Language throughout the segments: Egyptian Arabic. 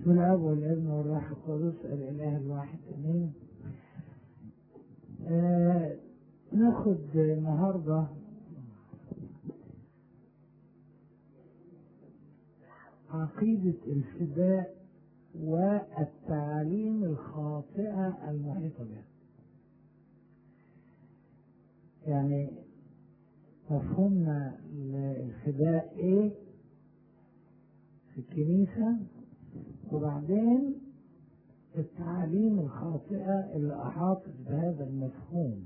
بسم الاب والابن والروح القدس الاله الواحد امين آه ناخد النهارده عقيدة الفداء والتعاليم الخاطئة المحيطة بها يعني مفهومنا للفداء ايه في الكنيسة وبعدين التعاليم الخاطئة اللي أحاطت بهذا المفهوم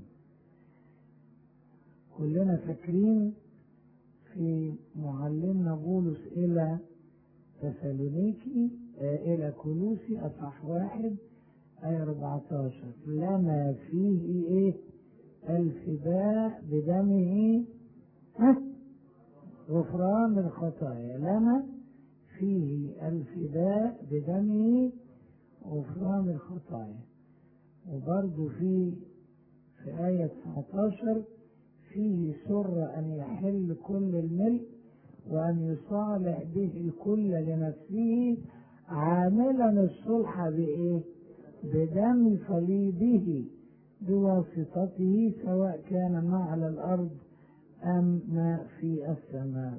كلنا فاكرين في معلمنا بولس إلى تسالونيكي آه إلى كولوسي أصح واحد آية 14 لما فيه إيه الفداء بدمه ها غفران الخطايا لما فيه الفداء بدمه غفران الخطايا وبرضه في في آية 19 فيه سر أن يحل كل الملء وأن يصالح به الكل لنفسه عاملا الصلح بإيه؟ بدم صليبه بواسطته سواء كان ما على الأرض أم ما في السماء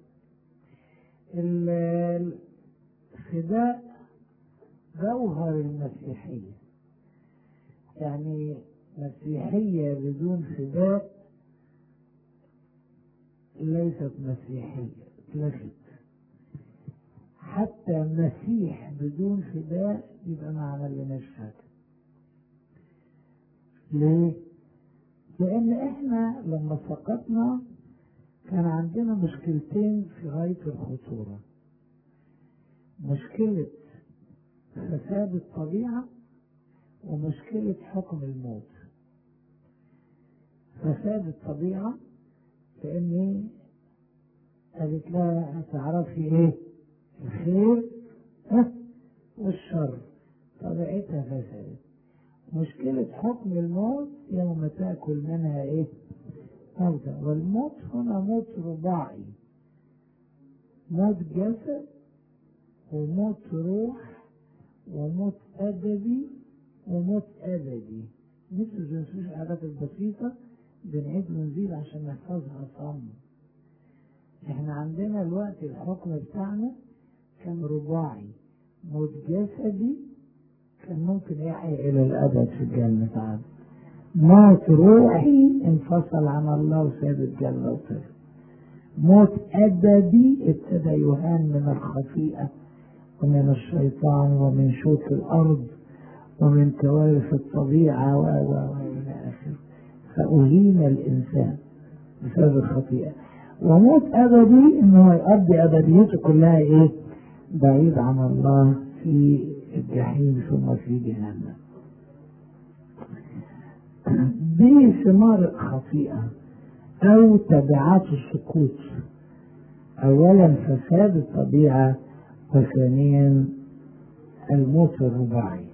الفداء جوهر المسيحية يعني مسيحية بدون فداء ليست مسيحية اتلفت حتى مسيح بدون فداء يبقى ما عملناش حاجة ليه؟ لأن احنا لما سقطنا كان عندنا مشكلتين في غاية الخطورة مشكلة فساد الطبيعة ومشكلة حكم الموت فساد الطبيعة لأني قالت لها هتعرفي إيه الخير ها والشر طبيعتها فسدت مشكلة حكم الموت يوم تأكل منها إيه موتا والموت هنا موت رباعي موت جسد وموت روح وموت أدبي وموت أبدي مثل جنسوش الحاجات البسيطة بنعيد ونزيد عشان نحفظها صم احنا عندنا الوقت الحكم بتاعنا كان رباعي موت جسدي كان ممكن يحيى إلى الأبد في الجنة تعالى موت روحي انفصل عن الله وساب الجنة وطلع موت أدبي ابتدى يهان من الخطيئة ومن الشيطان ومن شوك الأرض ومن كوارث الطبيعة و و إلى آخره فأهين الإنسان بسبب الخطيئة وموت أبدي إنه يقضي أبديته كلها إيه؟ بعيد عن الله في الجحيم ثم في جهنم دي ثمار الخطيئة أو تبعات السقوط أولا فساد الطبيعة وثانيا الموت الرباعي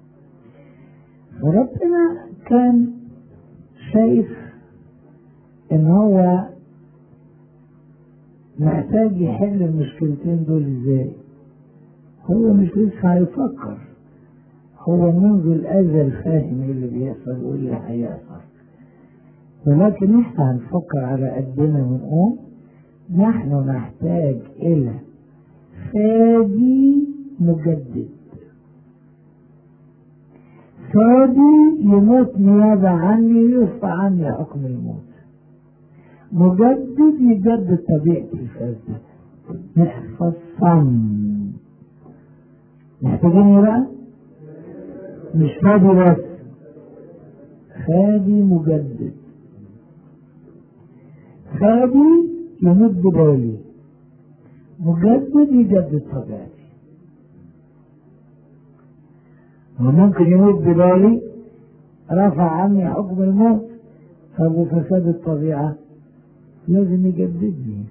فربنا كان شايف ان هو محتاج يحل المشكلتين دول ازاي هو مش لسه هيفكر هو منذ الازل فاهم ايه اللي بيحصل وايه اللي هيحصل ولكن احنا هنفكر على قدنا ونقوم نحن نحتاج الى فادي مجدد فادي يموت نيابة عني يرفع عني حكم الموت مجدد يجدد طبيعة الفاسدة نحفظ صم محتاجين بقى مش فادي بس فادي مجدد فادي يمد بالي مجدد يجدد طبيعتي وممكن يموت ببالي رفع عني حكم الموت طب وفساد الطبيعة لازم يجددني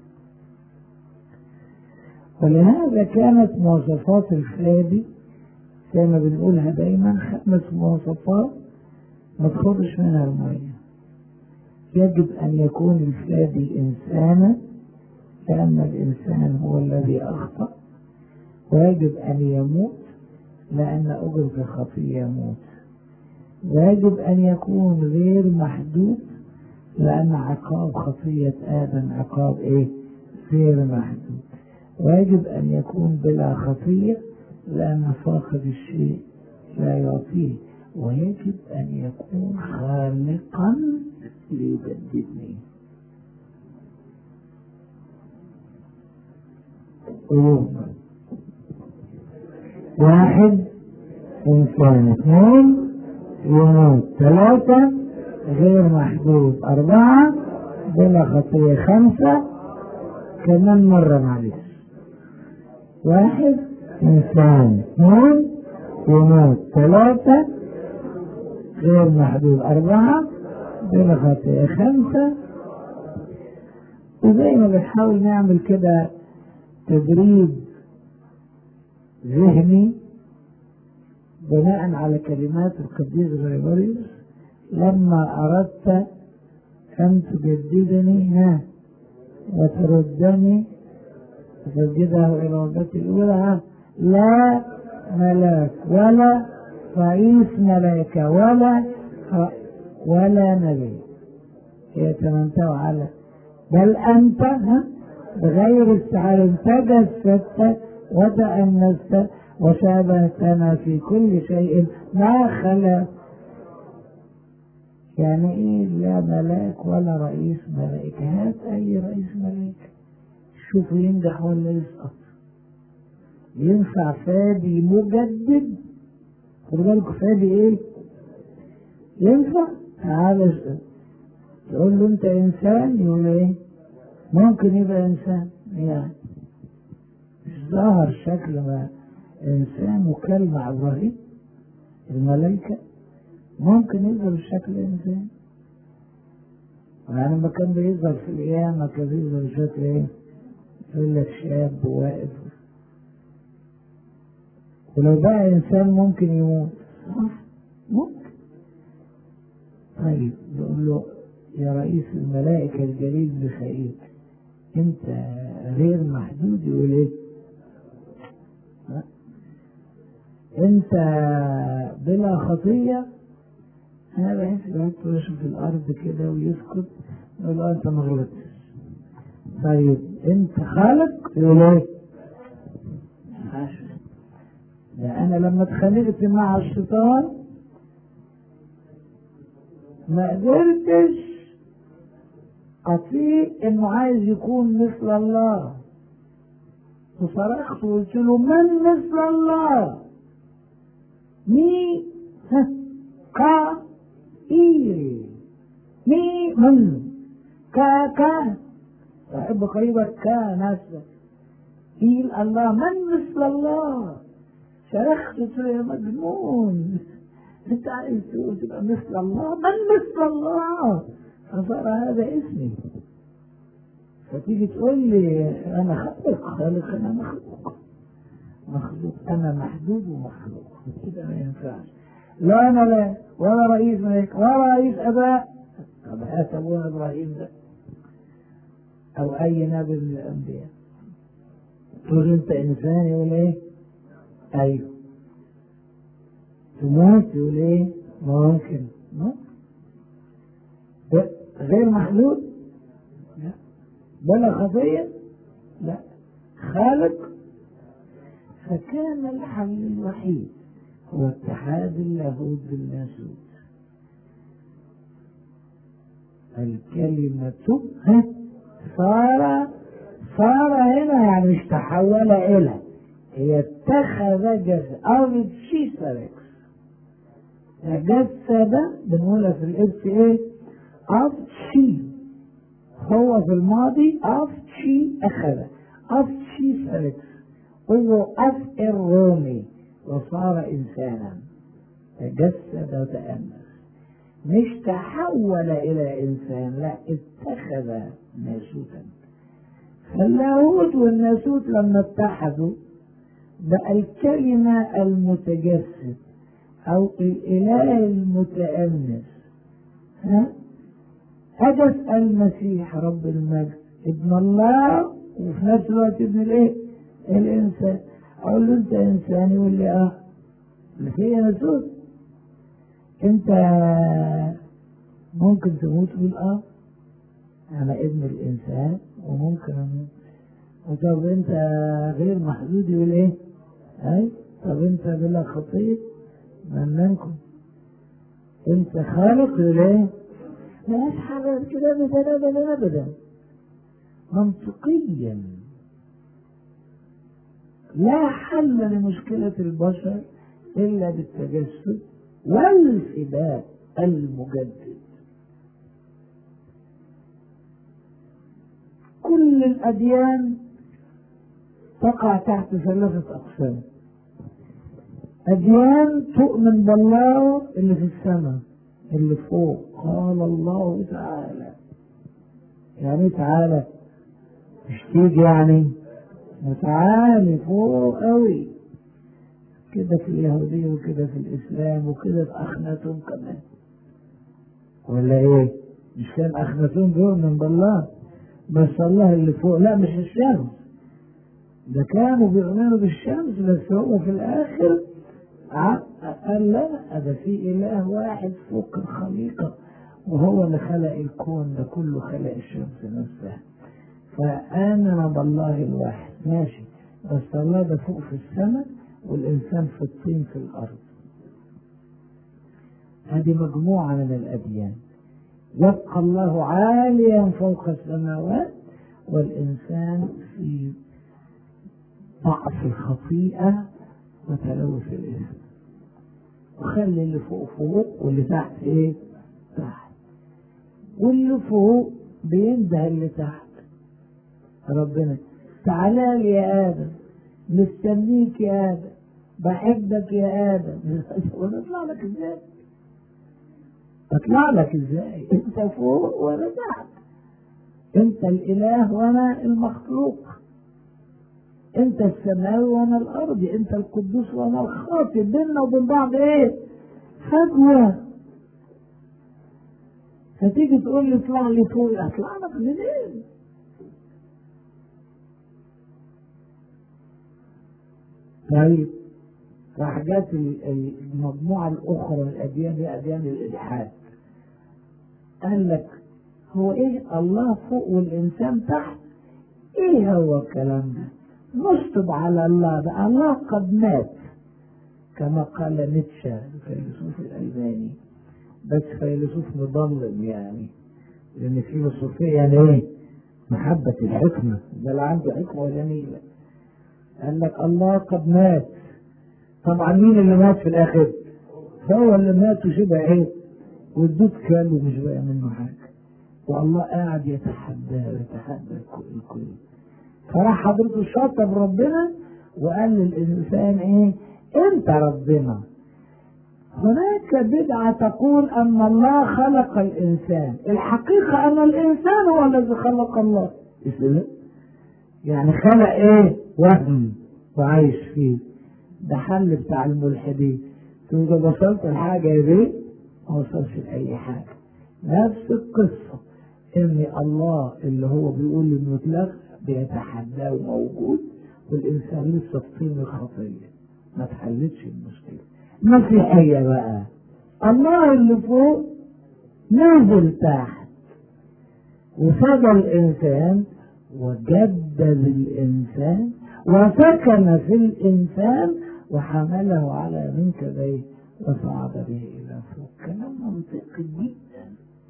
ولهذا كانت مواصفات الفادي زي ما بنقولها دايما خمس مواصفات ما تخرجش منها المية يجب أن يكون الفادي إنسانا لأن الإنسان هو الذي أخطأ ويجب أن يموت لأن أجرة الخطية يموت ويجب أن يكون غير محدود لأن عقاب خطية آدم عقاب إيه؟ غير محدود ويجب أن يكون بلا خطية لأن فاقد الشيء لا يعطيه ويجب أن يكون خالقا ليجددني قلوب واحد إنسان اثنين يموت ثلاثة غير محدود أربعة بلا خطية خمسة كمان مرة معلش واحد إنسان اثنين يموت ثلاثة غير محدود أربعة بلا خطية خمسة وزي ما بنحاول نعمل كده تدريب ذهني بناء على كلمات القديس غريغوريوس لما أردت أن تجددني ها وتردني تسجده إلى وجهتي الأولى ها لا ملاك ولا رئيس ملائكة ولا ولا نبي هي تمنته على بل أنت ها بغير استعارة تجسدت وتأنست وشابهتنا في كل شيء ما خلا يعني ايه لا ملاك ولا رئيس ملائكة هات اي رئيس ملائكة شوف ينجح ولا يسقط ينفع فادي مجدد خد بالكوا فادي ايه ينفع تعالى تقول له انت انسان يقول ايه ممكن يبقى انسان يعني مش ظهر شكل ما انسان وكلمة ابراهيم الملائكة ممكن يظهر بشكل انسان يعني لما كان بيظهر في القيامة كان بيظهر بشكل ايه يقول لك شاب واقف ولو بقى انسان ممكن يموت ممكن طيب يقول له يا رئيس الملائكة الجليل ميخائيل انت غير محدود يقول ايه انت بلا خطية انا بحس الواحد يشوف في الارض كده ويسكت يقول له انت ما غلطتش طيب انت خالق يقول ايه ده انا لما اتخانقت مع الشيطان ما قدرتش اطيق انه عايز يكون مثل الله وصرخت وقلت له من مثل الله مي ها كا إيري مي من كا كا أحب قريبك كا ناسك إيل الله من مثل الله شرخت قلت له يا مجنون انت عايز تقول تبقى مثل الله من مثل الله فصار هذا اسمي فتيجي تقول لي انا خالق خالق انا مخلوق مخلوق انا محدود ومخلوق كده ما ينفعش لا انا لا ولا رئيس ملك ولا رئيس اباء طب هات ابونا ابراهيم ده او اي نبي من الانبياء تقول انت انسان يقول ايه ايوه تموت يقول ايه ممكن ممكن غير محدود لا بلا خطية لا خالق فكان الحل الوحيد هو اتحاد اللاهوت بالناسوت الكلمة ها صار صار هنا يعني مش تحول إلى هي اتخذ جسد أو شيسركس تجسد بنقولها في الإرث إيه؟ أف شي هو في الماضي أف شي أخذ أف شي سركس هو أف الرومي وصار إنسانا تجسد وتأنس مش تحول إلى إنسان لا اتخذ ناسوتا فاللاهوت والناسوت لما اتحدوا بقى الكلمة المتجسد أو الإله المتأنس ها حدث المسيح رب المجد ابن الله وفي نفس الوقت ابن الايه؟ الانسان اقول له انت انسان يقول لي اه اللي فيا نسوس انت ممكن تموت تقول اه انا ابن الانسان وممكن اموت طب انت غير محدود يقول ايه اي طب انت بلا خطيه منكم انت خالق ليه ملهاش حاجه كده ابدا ابدا ابدا منطقيا لا حل لمشكلة البشر إلا بالتجسد والفداء المجدد كل الأديان تقع تحت ثلاثة أقسام أديان تؤمن بالله اللي في السماء اللي فوق قال الله تعالى يعني تعالى مش تيجي يعني متعالي فوق قوي كده في اليهودية وكده في الإسلام وكده في أخناتهم كمان ولا إيه؟ مش كان أخناتهم بيؤمن بالله بس الله اللي فوق لا مش الشمس ده كانوا بيؤمنوا بالشمس بس هو في الآخر قال لا ده في إله واحد فوق الخليقة وهو اللي خلق الكون ده كله خلق الشمس نفسها فآمن بالله الواحد ماشي بس الله ده فوق في السماء والإنسان في الطين في الأرض هذه مجموعة من الأديان يبقى الله عاليا فوق السماوات والإنسان في ضعف الخطيئة وتلوث الإثم وخلي اللي فوق فوق واللي تحت إيه؟ تحت واللي فوق بينده اللي تحت ربنا تعالى لي يا آدم مستنيك يا آدم بحبك يا آدم ونطلع لك ازاي؟ اطلع لك ازاي؟ انت فوق وانا تحت انت الاله وانا المخلوق انت السماوي وانا الارضي انت القدوس وانا الخاطئ بيننا وبين بعض ايه؟ فجوه فتيجي تقول لي اطلع لي فوق اطلع لك منين؟ طيب راح جت المجموعة الأخرى من الأديان هي أديان الإلحاد قال لك هو إيه الله فوق والإنسان تحت إيه هو الكلام ده نشطب على الله ده الله قد مات كما قال نيتشه الفيلسوف الألماني بس فيلسوف مضلم يعني لأن الفيلسوفية يعني إيه محبة الحكمة ده لا عنده حكمة ولا نيلة قال لك الله قد مات طبعا مين اللي مات في الاخر هو اللي مات وشبه ايه والدود كان ومش بقى منه حاجه والله قاعد يتحدى ويتحدى الكل فراح حضرته شطب ربنا وقال للانسان ايه انت ربنا هناك بدعة تقول أن الله خلق الإنسان الحقيقة أن الإنسان هو الذي خلق الله يعني خلق إيه وهم وعايش فيه ده حل بتاع الملحدين تقول ده وصلت لحاجة يا بيه ما وصلش لأي حاجة نفس القصة إن الله اللي هو بيقول إنه اتلغى بيتحداه موجود والإنسان لسه في طين الخطية ما اتحلتش المشكلة مسيحية بقى الله اللي فوق نزل تحت وفضل الإنسان وجدد الإنسان وسكن في الإنسان وحمله على منكبيه وصعد به إلى فوق كلام منطقي جدا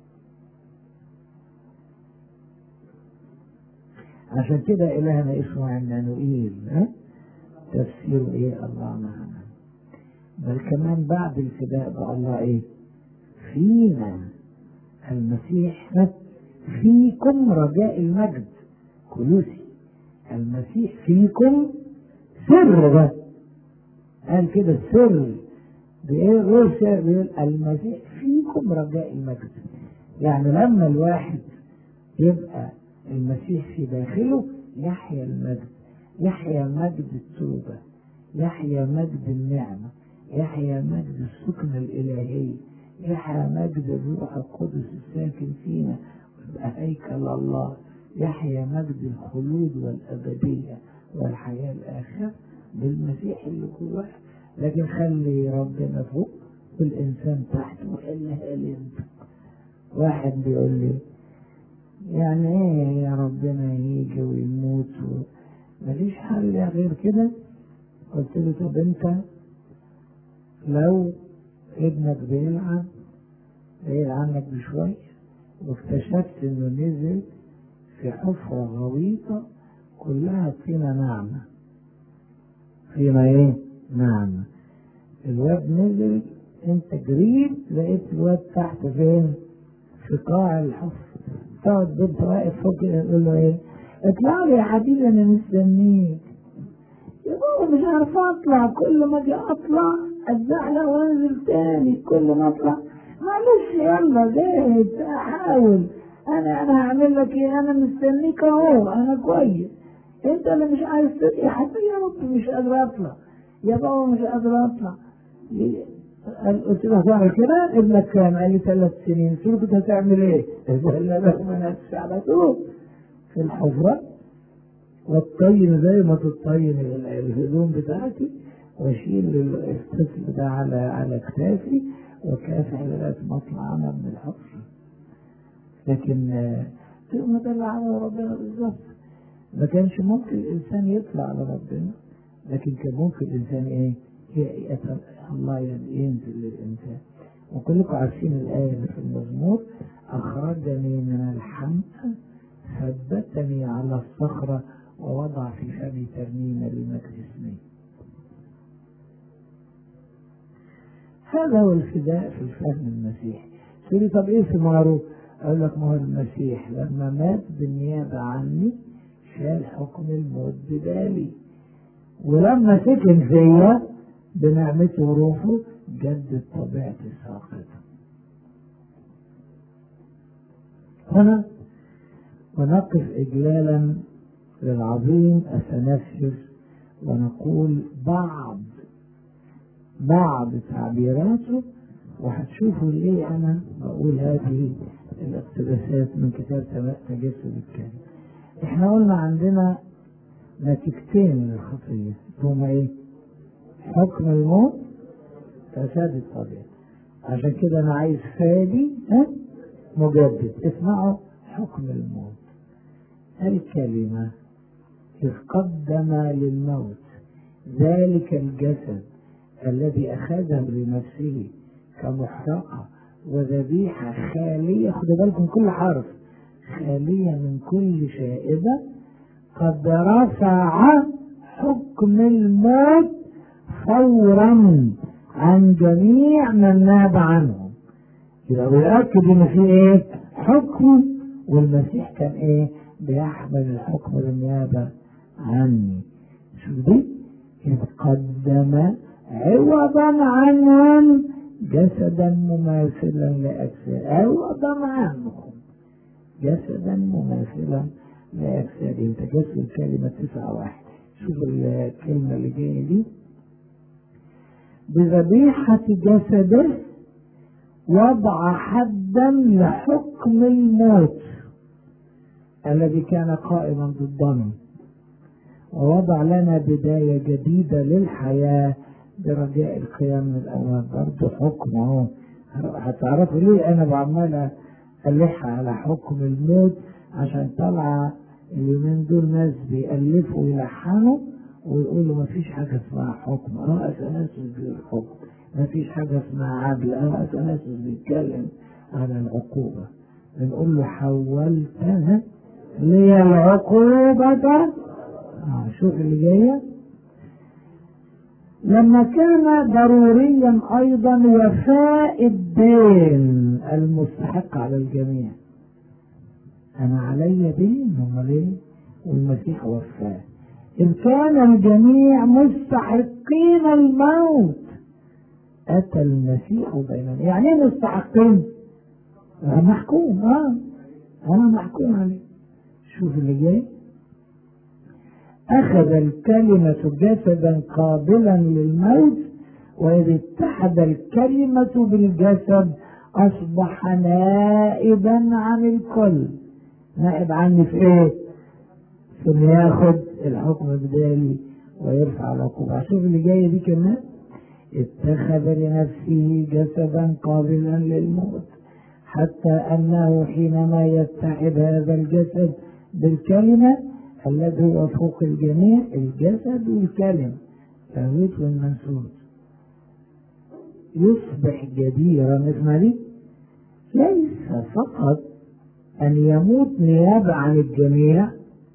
عشان كده إلهنا اسمه عمانوئيل ها تفسيره إيه الله معنا بل كمان بعد الفداء بقى الله إيه فينا المسيح فيكم رجاء المجد كلوسي المسيح فيكم سر ده قال كده السر بإيه غير سر بيقول المسيح فيكم رجاء المجد يعني لما الواحد يبقى المسيح في داخله يحيا المجد يحيا مجد التوبة يحيا مجد النعمة يحيا مجد السكن الإلهي يحيا مجد الروح القدس الساكن فينا ويبقى هيكل الله يحيا مجد الخلود والأبدية والحياة الآخرة بالمسيح اللي جواه لكن خلي ربنا فوق والإنسان تحت وحلها لي انت واحد بيقول لي يعني ايه يا ربنا يجي ويموت و... مفيش حل غير كده قلت له طب انت لو ابنك بيلعب بعيد عنك بشوية واكتشفت انه نزل في حفرة غويطة كلها طينة ناعمة طينة ايه؟ ناعمة الواد نزل انت جريت لقيت الواد تحت فين؟ في قاع الحفر تقعد بنت واقف فوق يقول له ايه؟ اطلع لي يا حبيبي انا مستنيك يا بابا مش عارف اطلع كل ما اجي اطلع اتزحلق وانزل تاني كل ما اطلع معلش يلا زهقت احاول انا انا هعمل لك ايه انا مستنيك اهو انا كويس انت اللي مش عايز يا حبيبي يا رب مش قادر اطلع يا بابا مش قادر اطلع قلت له تعمل كده ابنك كام؟ قال لي ثلاث سنين قلت له كنت هتعمل ايه؟ قال لي لا ما على طول في الحفرة والطين زي ما تطين الهدوم بتاعتي واشيل الطفل ده على على كتافي وكافح لغايه ما اطلع انا من الحفر لكن ما ده اللي عمله ربنا بالظبط ما كانش ممكن الانسان يطلع لربنا لكن كان ممكن الانسان ايه الله ينزل للانسان وكلكم عارفين الايه اللي في المزمور اخرجني من الحمقى ثبتني على الصخرة ووضع في فمي ترنيمة لمجد اسمي هذا هو الفداء في الفهم المسيحي تقولي طب ايه في معروف اقول لك ما هو المسيح لما مات بالنيابة عني شال حكم الموت بدالي ولما سكن فيا بنعمته وروحه جدد طبيعتي الساقطة هنا ونقف إجلالا للعظيم أثناسيوس ونقول بعض بعض تعبيراته وهتشوفوا ليه أنا بقول هذه الاقتباسات من كتاب تجسد الكلمة احنا قلنا عندنا نتيجتين للخطية هما ايه؟ حكم الموت فساد الطبيعة عشان كده أنا عايز فادي ها مجدد اسمعوا حكم الموت الكلمة إذ قدم للموت ذلك الجسد الذي أخذه لنفسه كمحرقة وذبيحة خالية خدوا بالكم كل حرف خالية من كل شائبة قد رفع حكم الموت فورا عن جميع من ناب عنهم يبقى بيأكد ان في ايه حكم والمسيح كان ايه بيحمل الحكم بالنيابة عني شوف دي إذ قدم عوضا عنهم جسدا مماثلا لأجساد عوضا عنهم جسدا مماثلا لأجسادهم تجسد كلمة تسعة واحد شوف الكلمة اللي جاية دي بذبيحة جسده وضع حدا لحكم الموت الذي كان قائما ضدنا ووضع لنا بداية جديدة للحياة برجاء القيام من الأموات برضه حكم أهو هتعرفوا ليه أنا بعمل ألح على حكم الموت عشان طالعة اليومين دول ناس بيألفوا ويلحنوا ويقولوا ما فيش حاجة اسمها حكم اه أثناسوس الحكم ما فيش حاجة اسمها عدل اه أثناسوس بيتكلم على العقوبة بنقول له حولتها لي العقوبة آه شوف اللي جاية لما كان ضروريا أيضا وفاء الدين المستحق على الجميع أنا علي دين أمال إيه؟ والمسيح وفاه إن كان الجميع مستحقين الموت أتى المسيح بيننا يعني إيه مستحقين؟ أنا محكوم آه أنا محكوم عليه شوف اللي جاي أخذ الكلمة جسدا قابلا للموت وإذ اتحد الكلمة بالجسد أصبح نائبا عن الكل نائب عني في إيه؟ في إنه ياخد الحكم بدالي ويرفع العقوبة شوف اللي جاية دي كمان اتخذ لنفسه جسدا قابلا للموت حتى أنه حينما يتحد هذا الجسد بالكلمة الذي هو فوق الجميع الجسد والكلمة لاهوت والمنسوت يصبح جديرا اسمع دي ليس فقط أن يموت نيابة عن الجميع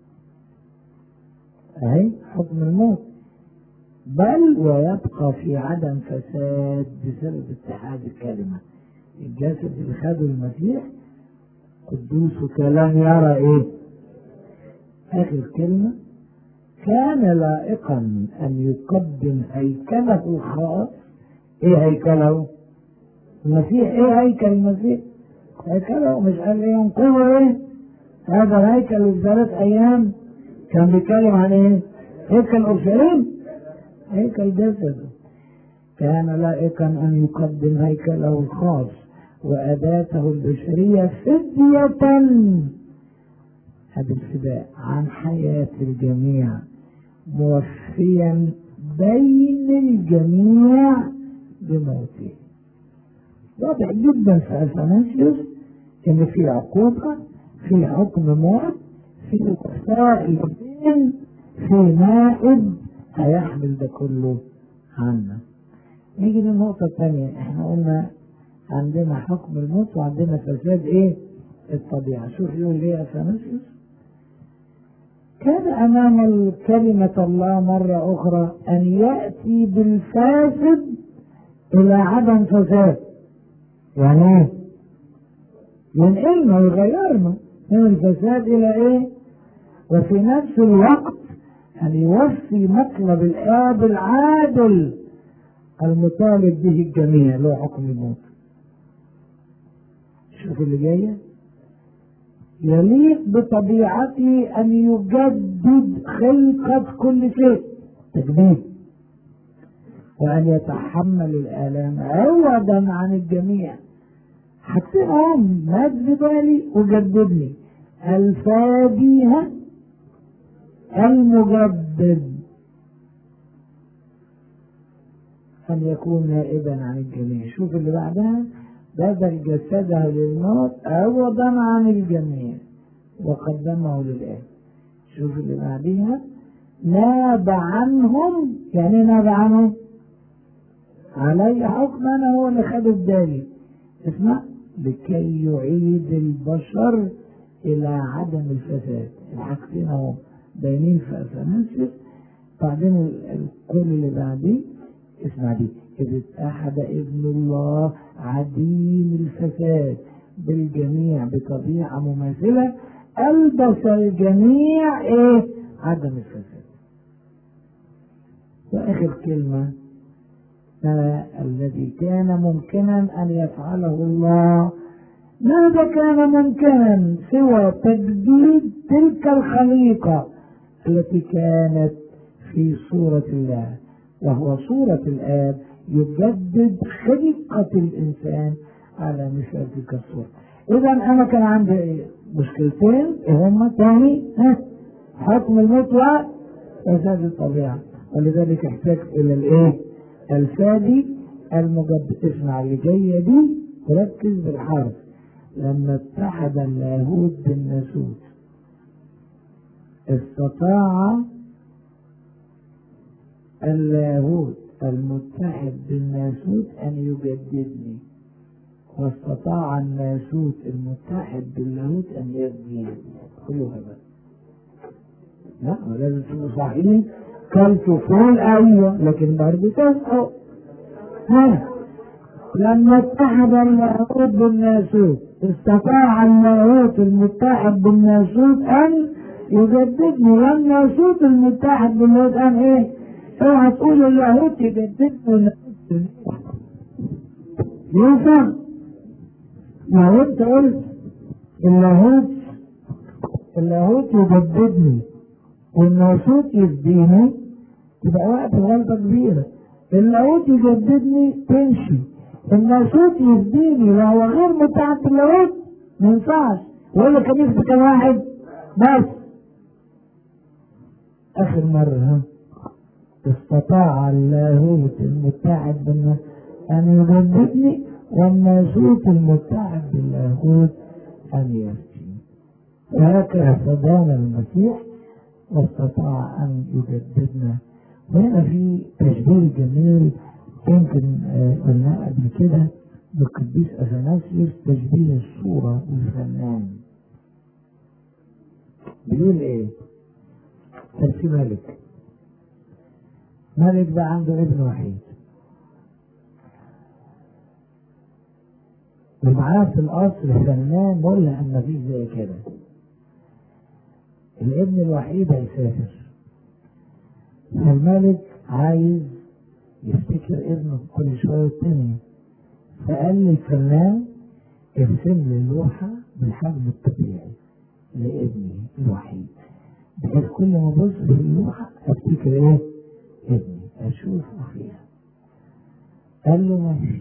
أهي حكم الموت بل ويبقى في عدم فساد بسبب اتحاد الكلمة الجسد اللي خده المسيح قدوس كلام يرى ايه اخر كلمة كان لائقا ان يقدم هيكله الخاص ايه هيكله المسيح ايه هيكل المسيح هيكله مش قال ايه ينقله ايه هذا الهيكل في ثلاث ايام كان بيتكلم عن ايه هيكل اورشليم هيكل جسده كان لائقا ان يقدم هيكله الخاص واداته البشريه فديه هذا الفداء عن حياه الجميع موفيا بين الجميع بموته واضح جدا في اثناسيوس ان في عقوبه في حكم موت في وفاء في نائب هيحمل ده كله عنا نيجي للنقطة الثانية احنا قلنا عندنا حكم الموت وعندنا فساد ايه الطبيعة شوف يقول ايه اثناسيوس كان امام كلمة الله مرة اخرى ان يأتي بالفاسد الى عدم فساد يعني ايه ينقلنا ويغيرنا من الفساد الى ايه وفي نفس الوقت أن يوفي مطلب الآب العادل المطالب به الجميع اللي هو حكم الموت شوف اللي جاية يليق بطبيعته أن يجدد خلقة كل شيء تجديد وأن يتحمل الآلام عوضا عن الجميع حاجتين هم مات بدالي وجددني الفاديها المجدد أن يكون نائبا عن الجميع شوف اللي بعدها بذل جسده للموت عوضا عن الجميع وقدمه للآب شوف اللي بعديها ناب عنهم يعني ناب عنهم علي حكم انا هو اللي خد الدالي اسمع لكي يعيد البشر الى عدم الفساد الحاجتين اهو باينين في اثناسيوس بعدين الكل اللي بعديه اسمع دي إذ اتحد ابن الله عديم الفساد بالجميع بطبيعة مماثلة ألبس الجميع إيه؟ عدم الفساد. وآخر كلمة الذي كان ممكنا أن يفعله الله ماذا كان ممكنا سوى تجديد تلك الخليقة التي كانت في صورة الله وهو صورة الآب يجدد خلقة الإنسان على مثل تلك الصورة إذا أنا كان عندي مشكلتين هما تاني ها حكم الموت وفساد الطبيعة ولذلك احتجت إلى الإيه؟ الفادي المجدد اسمع اللي جاية دي ركز بالحرف لما اتحد اللاهوت بالناسوت استطاع اللاهوت المتحد بالناسوت أن يجددني واستطاع الناسوت المتحد باللاهوت أن يبني كلها بقى لا لازم تكونوا صحيحين كلت فول أيوة لكن برضه تسقط ها لما اتحد اللاهوت بالناسوت استطاع اللاهوت المتحد بالناسوت أن يجددني والناسوت المتحد باللاهوت أن إيه؟ اوعى تقول اللاهوت يجددني ينفع؟ لو انت قلت اللاهوت اللاهوت يجددني والناسوت يفديني تبقى وقت غلطة كبيرة اللاهوت يجددني تمشي الناسوت يفديني وهو غير متعب باللاهوت ما ينفعش ولا كان يفدي كم واحد بس اخر مرة ها استطاع اللاهوت المتحد بالناس أن يجددني والناسوت المتحد باللاهوت أن يفتي وهكذا صدام المسيح واستطاع أن يجددنا وهنا في تشبيه جميل يمكن قلنا قبل كده بالقديس أثناسيوس تشبيه الصورة بالفنان بيقول ايه؟ كان في ملك ملك ده عنده ابن وحيد ومعاه في القصر فنان ولا ان مفيش زي كده الابن الوحيد هيسافر فالملك عايز يفتكر ابنه كل شوية والتانية فقال للفنان ارسم لي لوحة بالحجم الطبيعي لابني الوحيد بحيث كل ما ابص في اللوحة افتكر ايه؟ ابني اشوفه فيها قال له ماشي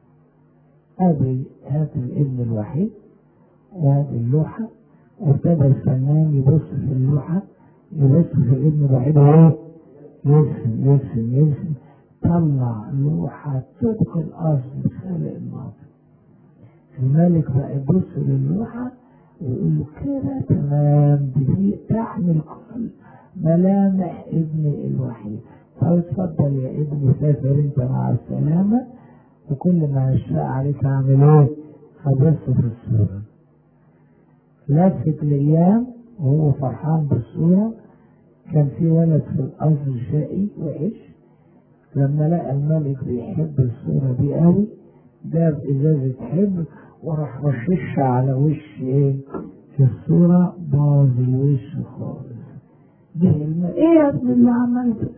ادي هات الابن الوحيد وهذه اللوحة وابتدى الفنان يبص في اللوحة يبص في الابن الوحيد ايه؟ يرسم يرسم يرسم طلع لوحة طبق الأصل خالق الماضي الملك بقى يبص للوحة ويقول له كده تمام دي تحمل كل ملامح ابني الوحيد طب اتفضل يا ابني سافر انت مع السلامة وكل ما يشاء عليك اعمل ايه؟ هبص في الصورة لفت الايام وهو فرحان بالصورة كان في ولد في القصر شقي وحش لما لقى الملك بيحب الصورة دي قوي جاب ازازة حبر وراح رششها على وش ايه في الصورة باظ الوش خالص جه الملك ايه يا ابن اللي عملته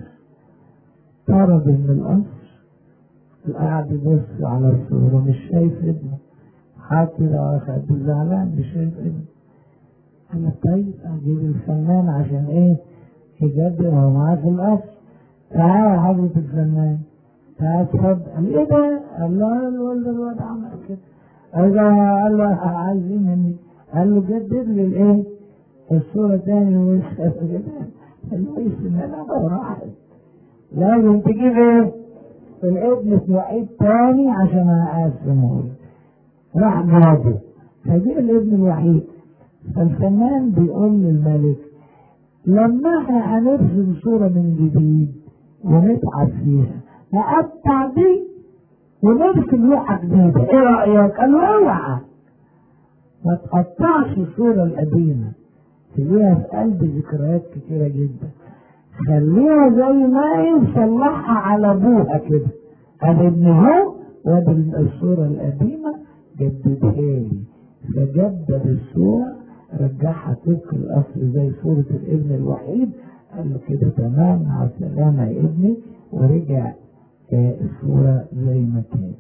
طرد من القصر قاعد يبص على الصورة مش شايف ابنه حاطط على خده زعلان مش شايف ابنه قال طيب اجيب الفنان عشان ايه يجدد هو معاه في القصر تعالى يا حضرة الفنان تعالى اتفضل قال ايه ده؟ قال له الولد الواد عمل كده قال له قال له عايزين مني قال له جدد لي الايه؟ الصورة تاني وش كده قال له ايش ان انا راحت لازم تجيب ايه؟ الابن اسماعيل تاني عشان اقسمه لك راح جابه فجاء الابن الوحيد فالفنان بيقول للملك لما احنا هنرسم صورة من جديد ونتعب فيها نقطع دي ونرسم لوحة جديدة ايه رأيك؟ قال له اوعى ما تقطعش الصورة القديمة تلاقيها في قلب ذكريات كتيرة جدا خليها زي ما هي صلحها على ابوها كده قال ابن هو وادي الصورة القديمة جددها لي فجدد الصورة رجعها طبق الاصل زي صورة الابن الوحيد قال له كده تمام مع السلامة يا ابني ورجع الصورة زي ما كانت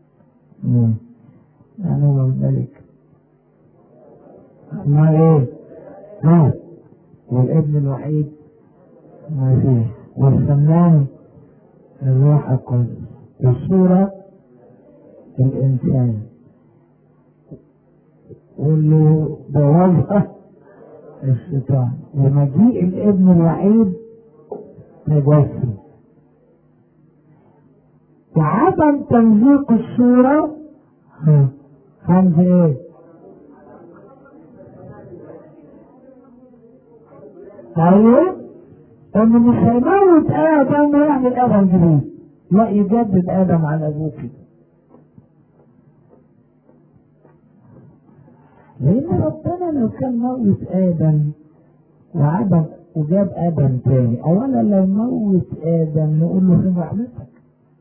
يعني هو الملك ما ايه ها والابن الوحيد ما فيه والفنان الروح القدس الصورة الإنسان واللي بوظها الشيطان ومجيء الابن الوحيد تجسد وعدم تمزيق الصورة خمسة ايه؟ ايوه انه مش هيموت ادم ويعمل ادم جديد لا يجدد ادم على ابوه كده لان ربنا لو كان موت ادم وعدم وجاب ادم تاني اولا لو موت ادم نقول له فين رحمتك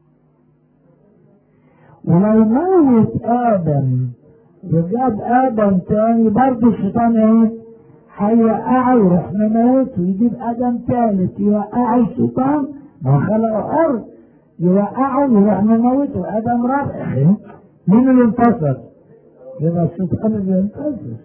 ولو موت ادم وجاب ادم تاني برضه الشيطان ايه هيوقعه يروح مموت ويجيب ادم ثالث يوقعه الشيطان ما خلقه ارض يوقعه يروح مموته ادم رابع مين اللي انتصر؟ يبقى الشيطان اللي انتصر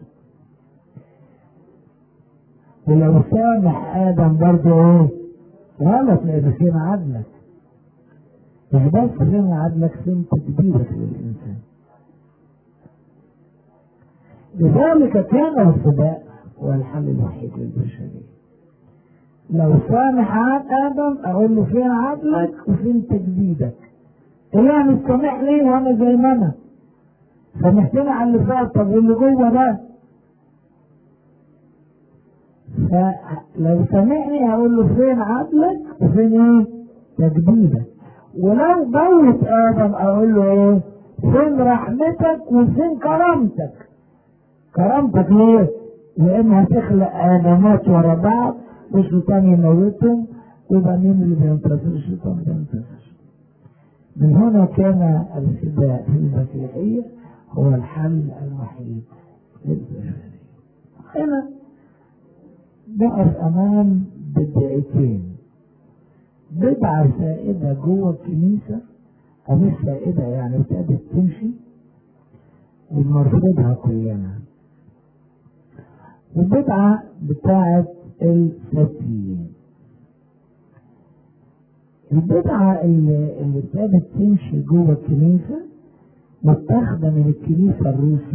ولو سامح ادم برضه ايه؟ غلط لان فين عدلك مش بس فين عدلك فين تدبيرك للانسان لذلك كان الفداء هو الحل الوحيد للبشرية لو سامح عاد ادم اقول له فين عدلك وفين تجديدك اله مش سامح لي وانا زي ما انا سامحتني على اللي فات طب واللي جوه ده فلو سامحني هقول له فين عدلك وفين ايه تجديدك ولو موت ادم اقول له ايه فين رحمتك وفين كرامتك كرامتك ليه لان هتخلق ادمات ورا بعض والشيطان يموتهم ويبقى مين اللي بينتصر الشيطان بينتصر من هنا كان الفداء في المسيحية هو الحل الوحيد للبشرية هنا نقف أمام بدعتين بدعة سائدة جوه الكنيسة أو مش سائدة يعني ابتدت تمشي وبنرفضها كلنا والبدعة بتاعت الفتيين البدعة اللي اللي ابتدت تمشي جوه الكنيسة متاخدة من الكنيسة الروسي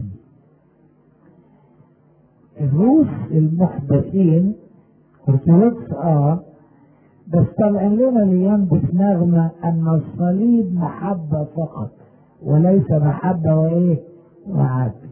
الروس المحدثين ارثوذكس اه بس طالعين لنا الايام بنغمة ان الصليب محبة فقط وليس محبة وايه وعدل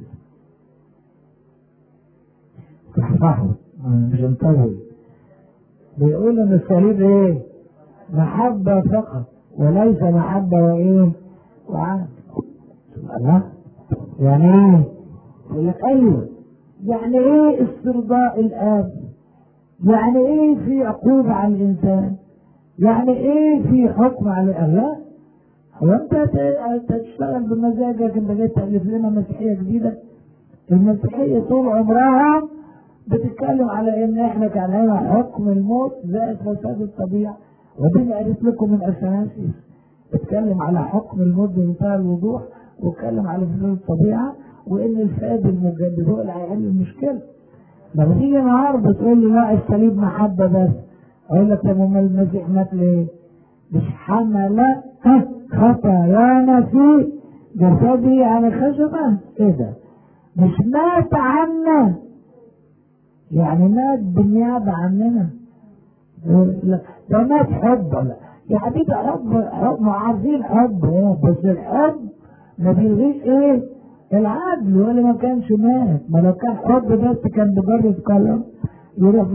صحصحوا مش نطول بيقول ان الصليب ايه محبة فقط وليس محبة وايه وعدل الله يعني ايه يقول لك ايوه يعني ايه استرضاء الاب يعني ايه في عقوبة على الانسان يعني ايه في حكم على الله هو انت تشتغل بمزاجك انت جاي تألف لنا مسيحية جديدة المسيحية طول عمرها بتتكلم على ان احنا كان لنا حكم الموت زائد فساد الطبيعة ودي قالت لكم من اثناسيس بتتكلم على حكم الموت بمنتهى الوضوح واتكلم على فساد الطبيعة وان الفساد المجدد هو اللي هيحل المشكلة لما تيجي النهارده تقول لي لا الصليب محبة بس اقول لك طب امال المسيح مات ليه؟ مش حمل خطايانا في جسدي على خشبة ايه ده؟ مش مات عنا يعني مات بالنيابة عننا لا ده مات حب لا يا حبيبي حب حب عارفين حب ايه بس الحب ما بيلغيش ايه العدل ولا ما كانش مات ما لو كان حب بس كان مجرد كلام يروح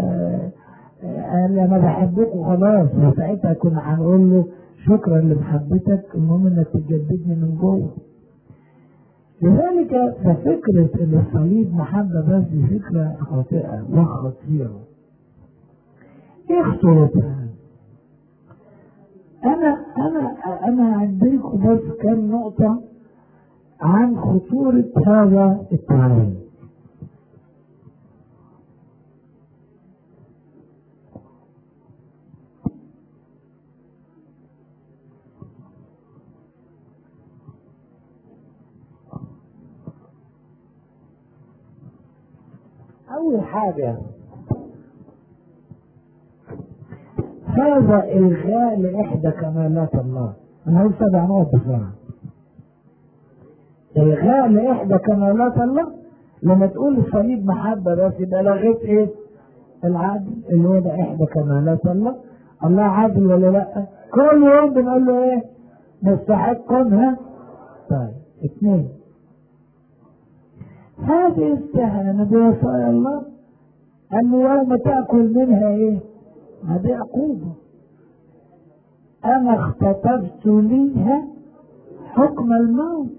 قال انا بحبك وخلاص وساعتها كنا هنقول له شكرا لمحبتك المهم انك تجددني من جوه لذلك ففكرة ان الصليب محبة بس دي فكرة خاطئة وخطيرة ايه خطورتها؟ انا انا انا هديكم بس كام نقطة عن خطورة هذا التعليم أول حاجة هذا إلغاء لإحدى كمالات الله أنا هقول سبع نقط بسرعة إلغاء لإحدى كمالات الله لما تقول الصليب محبة بس يبقى لغيت إيه؟ العدل اللي هو ده إحدى كمالات الله الله عادل ولا لأ؟ كل يوم بنقول له إيه؟ مستحق ها؟ طيب اثنين هذه استهانة بوصايا الله أنه يوم تأكل منها إيه؟ هذه عقوبة أنا اختطفت ليها حكم الموت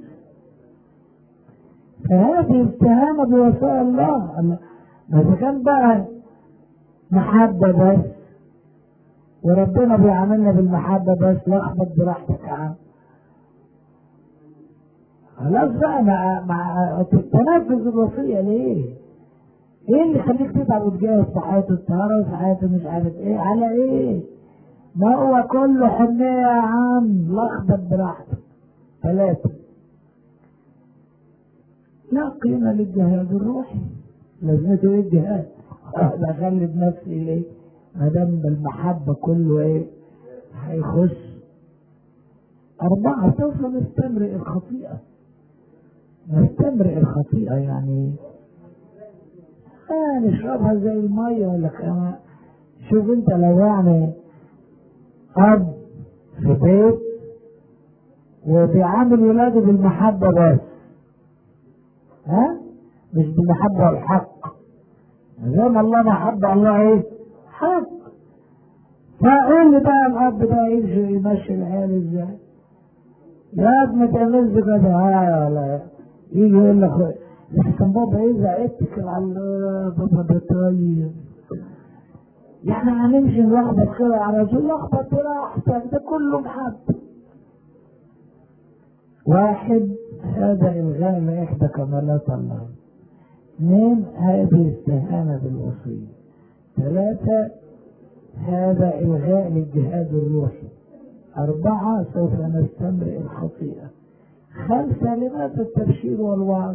فهذه استهانة بوصايا الله الله ما إذا كان بقى محبة بس وربنا بيعاملنا بالمحبة بس لخبط براحتك يا عم خلاص بقى مع مع تنفذ الوصية ليه؟ ايه اللي يخليك تتعب وتجاهد في حياة الطهارة وفي حياة مش عارف ايه على ايه؟ ما هو كله حنية يا عم لخبط براحتك ثلاثة لا قيمة للجهاد الروحي لازمته ايه الجهاد؟ بخلي نفسي ليه؟ ما دام بالمحبة كله ايه؟ هيخش أربعة سوف نستمرئ الخطيئة نستمرئ الخطيئة يعني آه نشربها زي المية ولا كما شوف انت لو يعني اب في بيت وبيعامل ولاده بالمحبة بس ها مش بالمحبة والحق زي ما الله محبة الله ايه حق فقول لي بقى الاب ده يمشي يمشي العيال ازاي يا ابني تعملش كده ها ولا يجي يقول لك بس كان بابا اذا اتكل على الله بابا ده طيب يعني هنمشي نلخبط كده على طول لخبط براحتك ده كله محبة واحد هذا إلغاء لإحدى كمالات الله اثنين هذه استهانة بالوصية ثلاثة هذا إلغاء للجهاد الروحي أربعة سوف نستمر الخطيئة خمسة لماذا التبشير والوعظ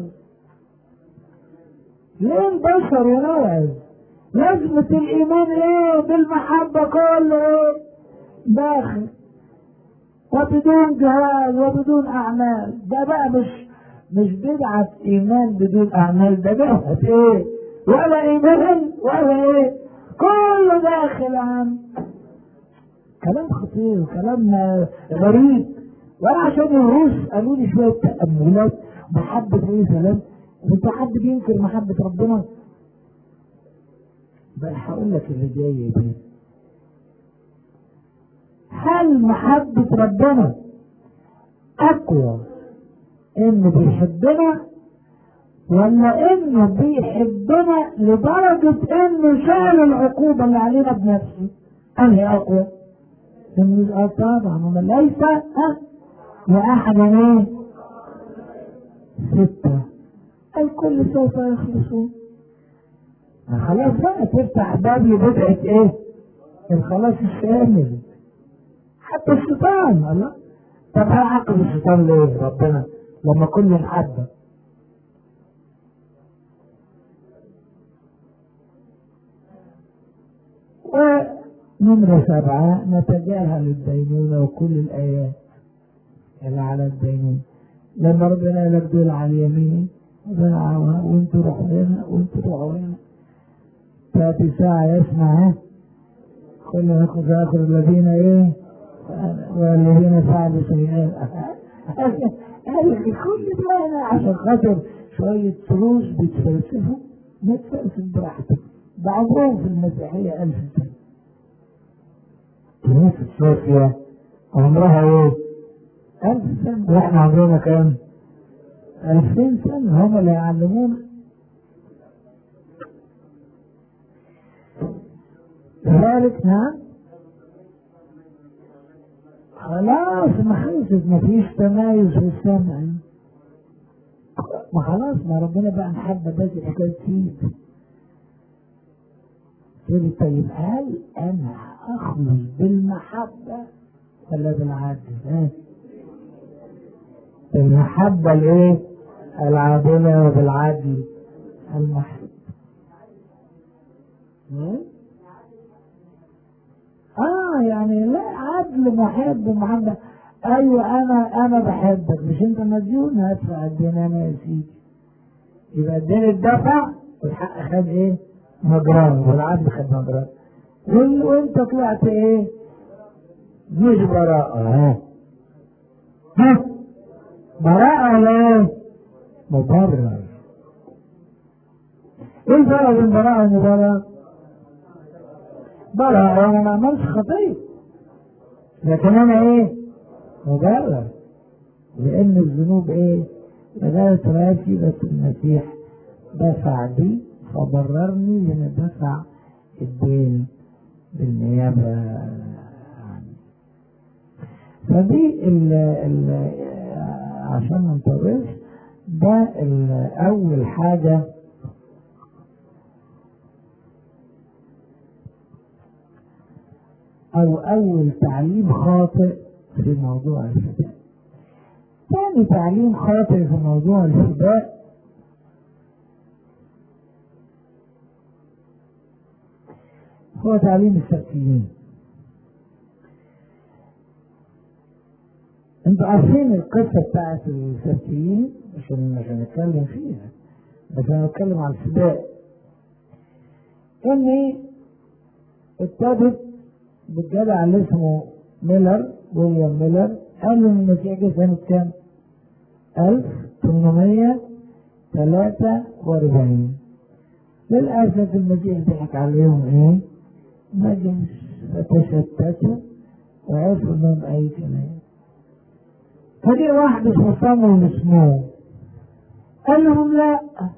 ليه البشر ينوعز لازمة الإيمان إيه بالمحبة كله إيه داخل وبدون جهاد وبدون أعمال ده بقى مش مش بدعة إيمان بدون أعمال ده بدعة إيه ولا إيمان ولا إيه كله داخل عن كلام خطير كلام غريب وانا عشان الروس قالوا لي شويه تاملات محبه ايه سلام انت حد بينكر محبه ربنا بقى هقول لك اللي جاي دي هل محبة ربنا أقوى إنه بيحبنا ولا إنه بيحبنا لدرجة إنه شال العقوبة اللي علينا بنفسه أنهي أقوى؟ إنه طبعا ومن ليس ها لأحد إيه؟ ستة الكل سوف يخلصون خلاص بقى تفتح باب لبدعة ايه؟ الخلاص الشامل حتى الشيطان الله طب هيعاقب الشيطان ليه ربنا لما كل محبة ونمرة سبعة نتجاهل الدينونة وكل الآيات اللي على الدينونة لما ربنا يقول لك دول على اليمين وانتوا روحوا هنا وانتوا روحوا هنا تأتي ساعة يسمع كل يأخذ آخر الذين إيه والذين فعلوا سيئات كل ده أنا عشان خاطر شوية فلوس بيتفلسفوا ما تفلسف براحتك بعضهم في المسيحية ألف سنة كنيسة صوفيا عمرها إيه؟ ألف سنة وإحنا عمرنا كام؟ ألفين سنة هم اللي يعلمونا لذلك نعم خلاص ما خلصت ما فيش تمايز في السمع ما خلاص ما ربنا بقى محبة بس الحكاية تزيد تقول طيب هل أنا أخلص بالمحبة ولا بالعدل؟ ها؟ بالمحبة الإيه؟ العادلة وبالعدل المحب اه يعني لا عدل محب ومحبة ايوه انا انا بحبك مش انت مديون هدفع الدين انا يا سيدي يبقى الدين اتدفع والحق خد ايه؟ مجراه والعدل خد مجراه وانت طلعت ايه؟ مش براءة ها ها براءة ولا ايه؟ مبرر ايه الفرق بين براءة والمبرر؟ براءة انا ما عملش خطية لكن انا ايه؟ مبرر لان الذنوب ايه؟ لغاية راسي بس المسيح دفع دي فبررني لان دفع الدين بالنيابة عني فدي ال ال عشان ما نطولش ده أول حاجة أو أول تعليم خاطئ في موضوع الفداء. ثاني تعليم خاطئ في موضوع الفداء هو تعليم السبتيين. انتوا عارفين القصه بتاعت السبتيين عشان مش هنتكلم فيها بس هنتكلم عن السباق ان ابتدت بالجدع اللي اسمه ميلر ويليام ميلر قال ان المسيح جه سنة كام؟ 1843 للأسف المسيح ضحك عليهم ايه؟ ما جاش فتشتتوا وعرفوا انهم اي كلام فجي واحد اسمه صامويل سمو قال لهم لا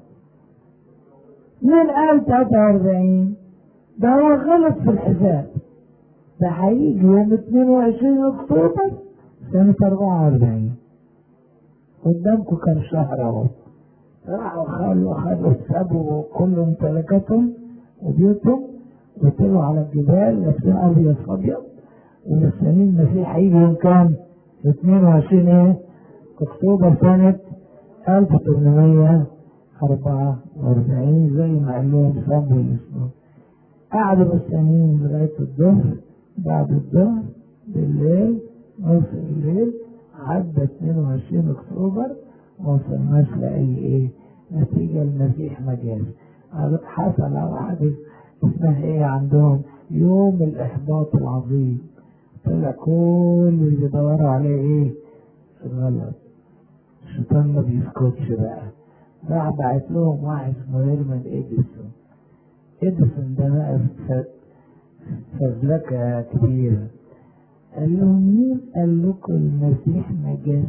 مين قال 43 ده هو غلط في الحساب ده هيجي يوم 22 اكتوبر سنة 44 قدامكم كام شهر اهو راحوا خلوا خدوا سابوا كل ممتلكاتهم وبيوتهم وطلعوا على الجبال لابسين ابيض ابيض ومستنيين المسيح هيجي يوم كام؟ 22 ايه؟ اكتوبر سنة 1844 زي ما قال لهم صامويل اسمه قعدوا مستنيين لغاية الظهر بعد الظهر بالليل نص الليل عدى 22 اكتوبر ما وصلناش لأي ايه نتيجة المسيح ما جاش حصل على حاجة اسمها ايه عندهم يوم الإحباط العظيم طلع كل اللي بيدوروا عليه ايه غلط الشيطان ما بيسكتش بقى راح بعت لهم واحد اسمه هيرمان اديسون اديسون ده بقى فزلكة كبيرة قال لهم مين قال لكم المسيح ما جاش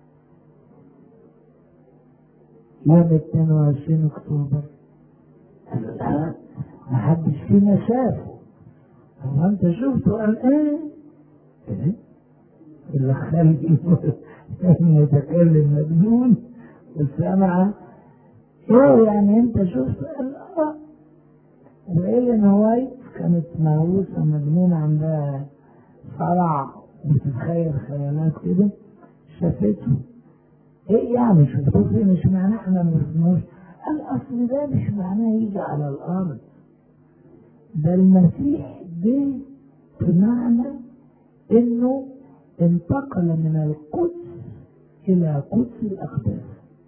يوم 22 اكتوبر قالوا لا ما حدش فينا شافه هو انت شفته قال ايه ايه اللي خلقي يتكلم مجنون والسمعة ايه يعني انت شفته قال اه وإيلين وايت كانت مهووسة مجنونة عندها صرع بتتخيل خيالات كده شافته ايه يعني شفتوه فين مش معناه احنا ما شفناهوش قال اصل ده مش معناه يجي على الارض ده المسيح ده بمعنى انه انتقل من القدس الى قدس الاقداس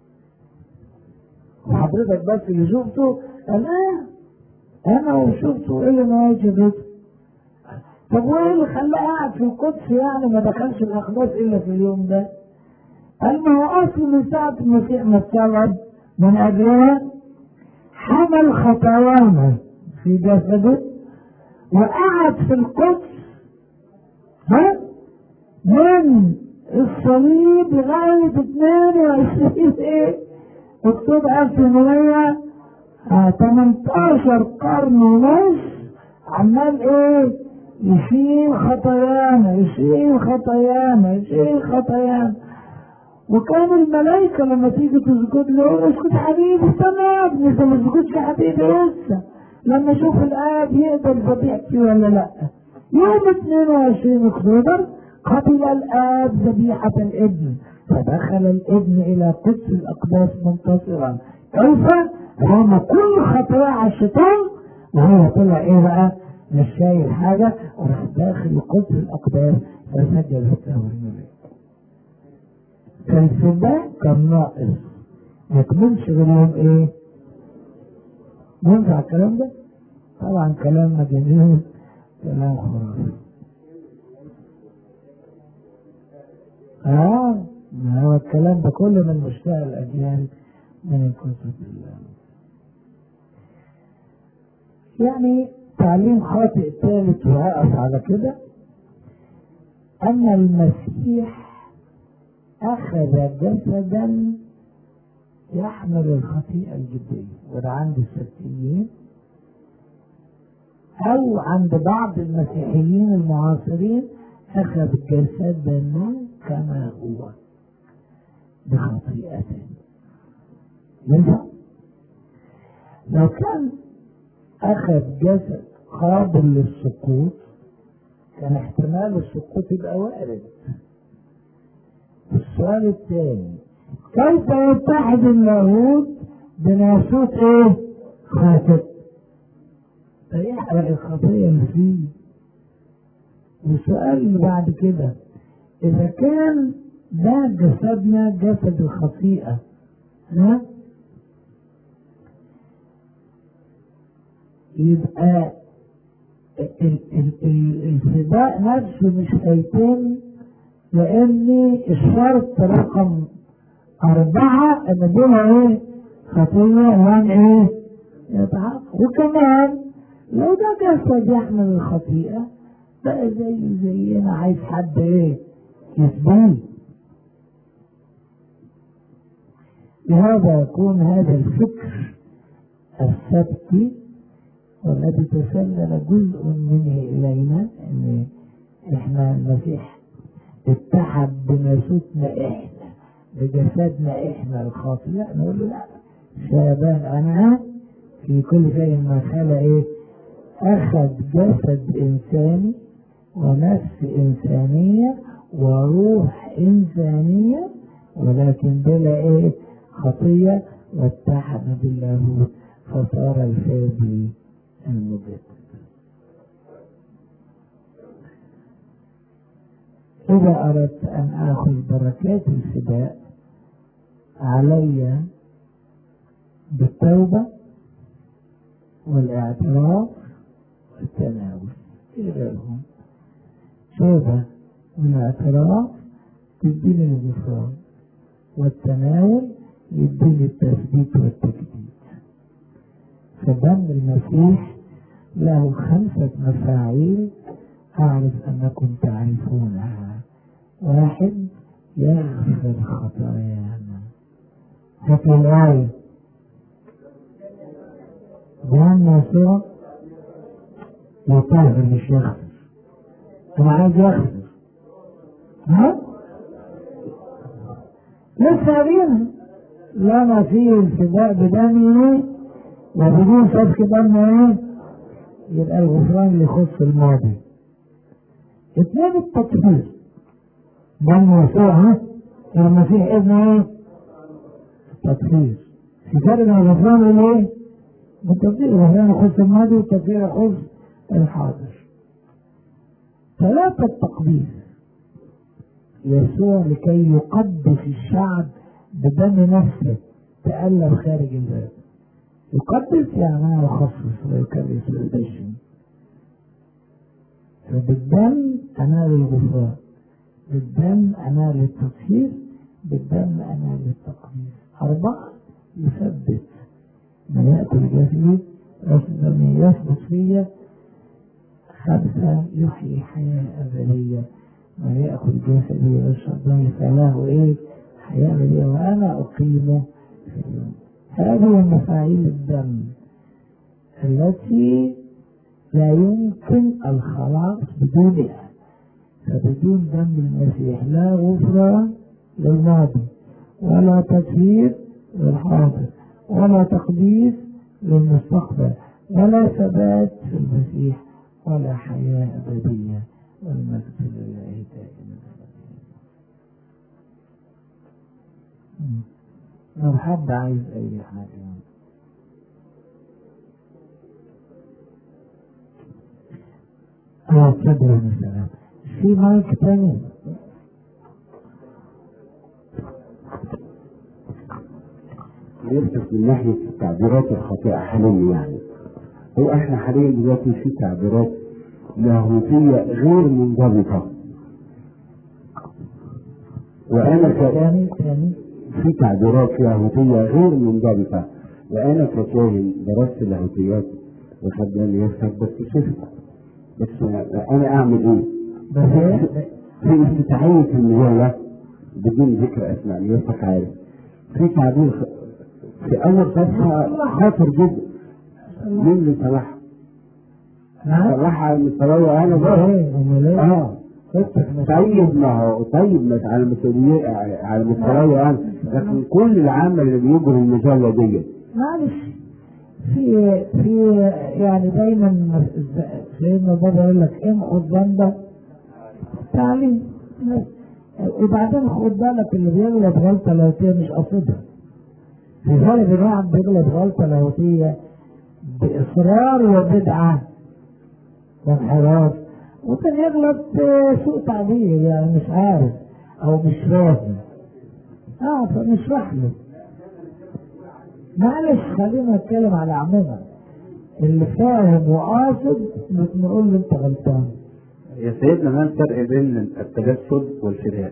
وحضرتك بس اللي شفته قال اه انا وشفته ايه اللي ما شفته طب وايه اللي خلاه قاعد في القدس يعني ما دخلش الاقداس الا في اليوم ده قال ما هو اصل من ساعه المسيح ما اتصلب من اجلها حمل خطايانا في جسده وقعد في القدس ها من الصليب لغاية 22 ايه اكتوبر 1800 آه 18 قرن ونص عمال ايه يشيل خطايانا يشيل خطايانا يشيل خطايانا وكان الملائكة لما تيجي تسجد له اسكت حبيبي استنى يا ابني انت ما تسجدش يا حبيبي لسه لما اشوف الاب يقدر ذبيحتي ولا لا يوم 22 اكتوبر قبل الاب ذبيحة الابن فدخل الابن الى قدس الاقداس منتصرا كيف رمى كل خطايا على الشيطان وهو طلع ايه بقى مش شايل حاجة وراح داخل قدس الاقداس فسجد له الملك كان ده كان ناقص ما يكملش غير يوم ايه ينفع الكلام ده طبعا كلام مجانين كلام خرافي اه ما هو الكلام ده كله من مشتاق الاجيال من الكتب الله يعني تعليم خاطئ ثالث وهقف على كده ان المسيح أخذ جسدا يحمل الخطيئة الجدية وده عند السبتيين أو عند بعض المسيحيين المعاصرين أخذ جسدنا كما هو بخطيئته ينفع؟ لو كان أخذ جسد قابل للسقوط كان احتمال السقوط يبقى وارد السؤال الثاني كيف يتحد اللاهوت بناسوت ايه؟ خاطئ فيحرق الخطية اللي فيه والسؤال اللي بعد كده إذا كان ده جسدنا جسد الخطيئة ها؟ يبقى ال- ال- ال- الفداء نفسه مش هيتم لأن الشرط رقم أربعة إن دول إيه؟ خطية وان إيه؟ يتعاقب وكمان لو ده جسد يحمل الخطيئة بقى زي زينا عايز حد إيه؟ يسبيه لهذا يكون هذا الفكر السبتي والذي تسلل جزء منه إلينا إن إحنا المسيح اتحد بناسوتنا إحنا بجسدنا إحنا الخاطئ لا نقول له لا شابان أنا في كل شيء ما خلق إيه أخذ جسد إنساني ونفس إنسانية وروح إنسانية ولكن بلا إيه خطية واتحد بالله فصار الفادي المجدد إذا أردت أن آخذ بركات الفداء علي بالتوبة والاعتراف والتناول إيه غيرهم توبة والاعتراف تديني الغفران والتناول يديني التثبيت والتجديد فدم المسيح له خمسة مفاعيل أعرف أنكم تعرفونها واحد يغفر خطايانا هاتوا الآية دم يسوع يطهر مش يغفر أنا عايز يغفر ها؟ لسه قايلينها لما فيه الفداء بدمه وبدون سفك دم ايه؟ يبقى الغفران اللي يخص الماضي. اثنين التطهير. دم يسوع ها؟ المسيح ابن ايه؟ التطهير. في فرق بين الغفران والايه؟ التطهير، الغفران يخص الماضي والتطهير يخص الحاضر. ثلاثة تقديس. يسوع لكي يقدس الشعب بدم نفسه تألف خارج الباب. يقدس يعني ما يخصص ويكرس ويدشن فبالدم أنال الغفران بالدم أنال التطهير بالدم أنال التقديس أربعة يثبت من يأكل جسدي يثبت يثبت فيا خمسة يحيي حياة أبدية من يأكل جسدي ويشرب دمي فله إيه حياة أبدية وأنا أقيمه في اليوم هذه مفاعيل الدم التي لا يمكن الخلاص بدونها فبدون دم المسيح لا غفران للماضي ولا تطهير للحاضر ولا تقديس للمستقبل ولا ثبات في المسيح ولا حياة أبدية والمجد لله دائما لو حد عايز أي حاجة اه كده مثلا في مايك تاني نفتح من ناحية التعبيرات الخاطئة حاليا يعني هو احنا حاليا دلوقتي في تعبيرات لاهوتية غير منضبطة وأنا ك... تاني تاني في تعبيرات لاهوتية غير منضبطة وأنا ككاهن درست لاهوتيات وخدني يفتح بس شفت بس أنا أعمل إيه؟ بس في افتتاحية النوايا بدون ذكر أسماء يفتح عارف في تعبير خ... في أول صفحة خاطر جدا مين اللي صلحها؟ ها؟ صلحها على المستوى أنا ده بقى ايه امال ايه اه طيب ما هو طيب مش على مسؤولية على مستوى يعني لكن كل العمل اللي بيجري المجلة دي معلش في في يعني دايما سيدنا بابا يقول لك امخذ ذنبك تعليم بس. وبعدين خد بالك اللي بيغلط غلطه لاهوتيه مش قصدها في فرق بين واحد بيغلط غلطه لاهوتيه باصرار وبدعه وانحراف ممكن يغلط سوء تعبير يعني مش عارف او مش فاهم اه فنشرح له معلش خلينا نتكلم على عموما اللي فاهم وقاصد نقول له انت غلطان يا سيدنا ما الفرق بين التجسد والفداء؟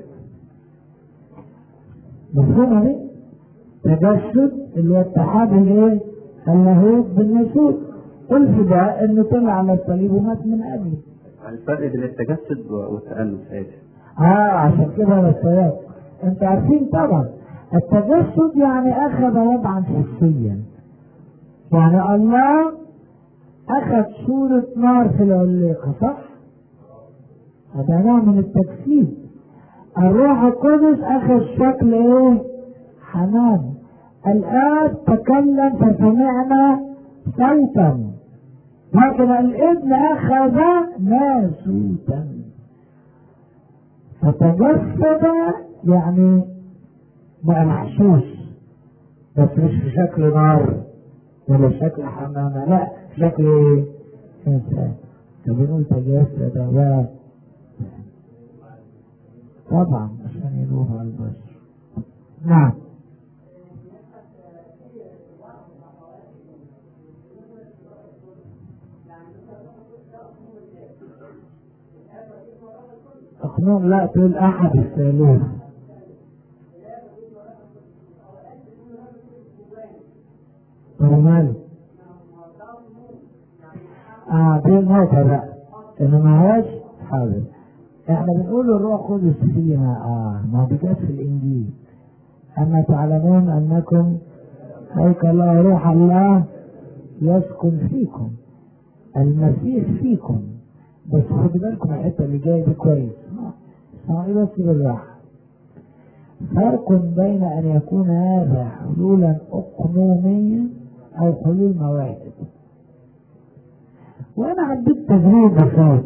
مفهومة دي؟ تجسد اللي هو اتحاد الايه؟ اللاهوت بالناسوت والفداء انه طلع على الصليب ومات من اجلي الفرق بين التجسد والتأنس ايش؟ اه عشان كده انا السلام انت عارفين طبعا التجسد يعني اخذ وضعا حسيا يعني الله اخذ صورة نار في العليقة صح؟ هذا نوع من التجسيد الروح القدس اخذ شكل ايه؟ حمام الاب تكلم فسمعنا صوتا لكن الابن اخذ ناسوتا فتجسد يعني بقى محسوس بس مش في شكل نار ولا شكل حمامة لا في شكل ايه؟ انسان فبنقول تجسد بقى طبعا عشان يروح على البشر نعم أقنوم لا تقول أحد الثالوث وماله اه دي النقطة بقى إنه ما هوش حاضر احنا بنقول الروح قدس فينا اه ما دي جت في الإنجيل أما تعلمون أنكم هيكل الله روح الله يسكن فيكم المسيح فيكم بس خدوا بالكم الحته اللي جايه دي كويس اسمعوا بس بالراحه فرق بين ان يكون هذا حلولا اقنوميا او حلول مواهب وانا عديت تجريب بسيط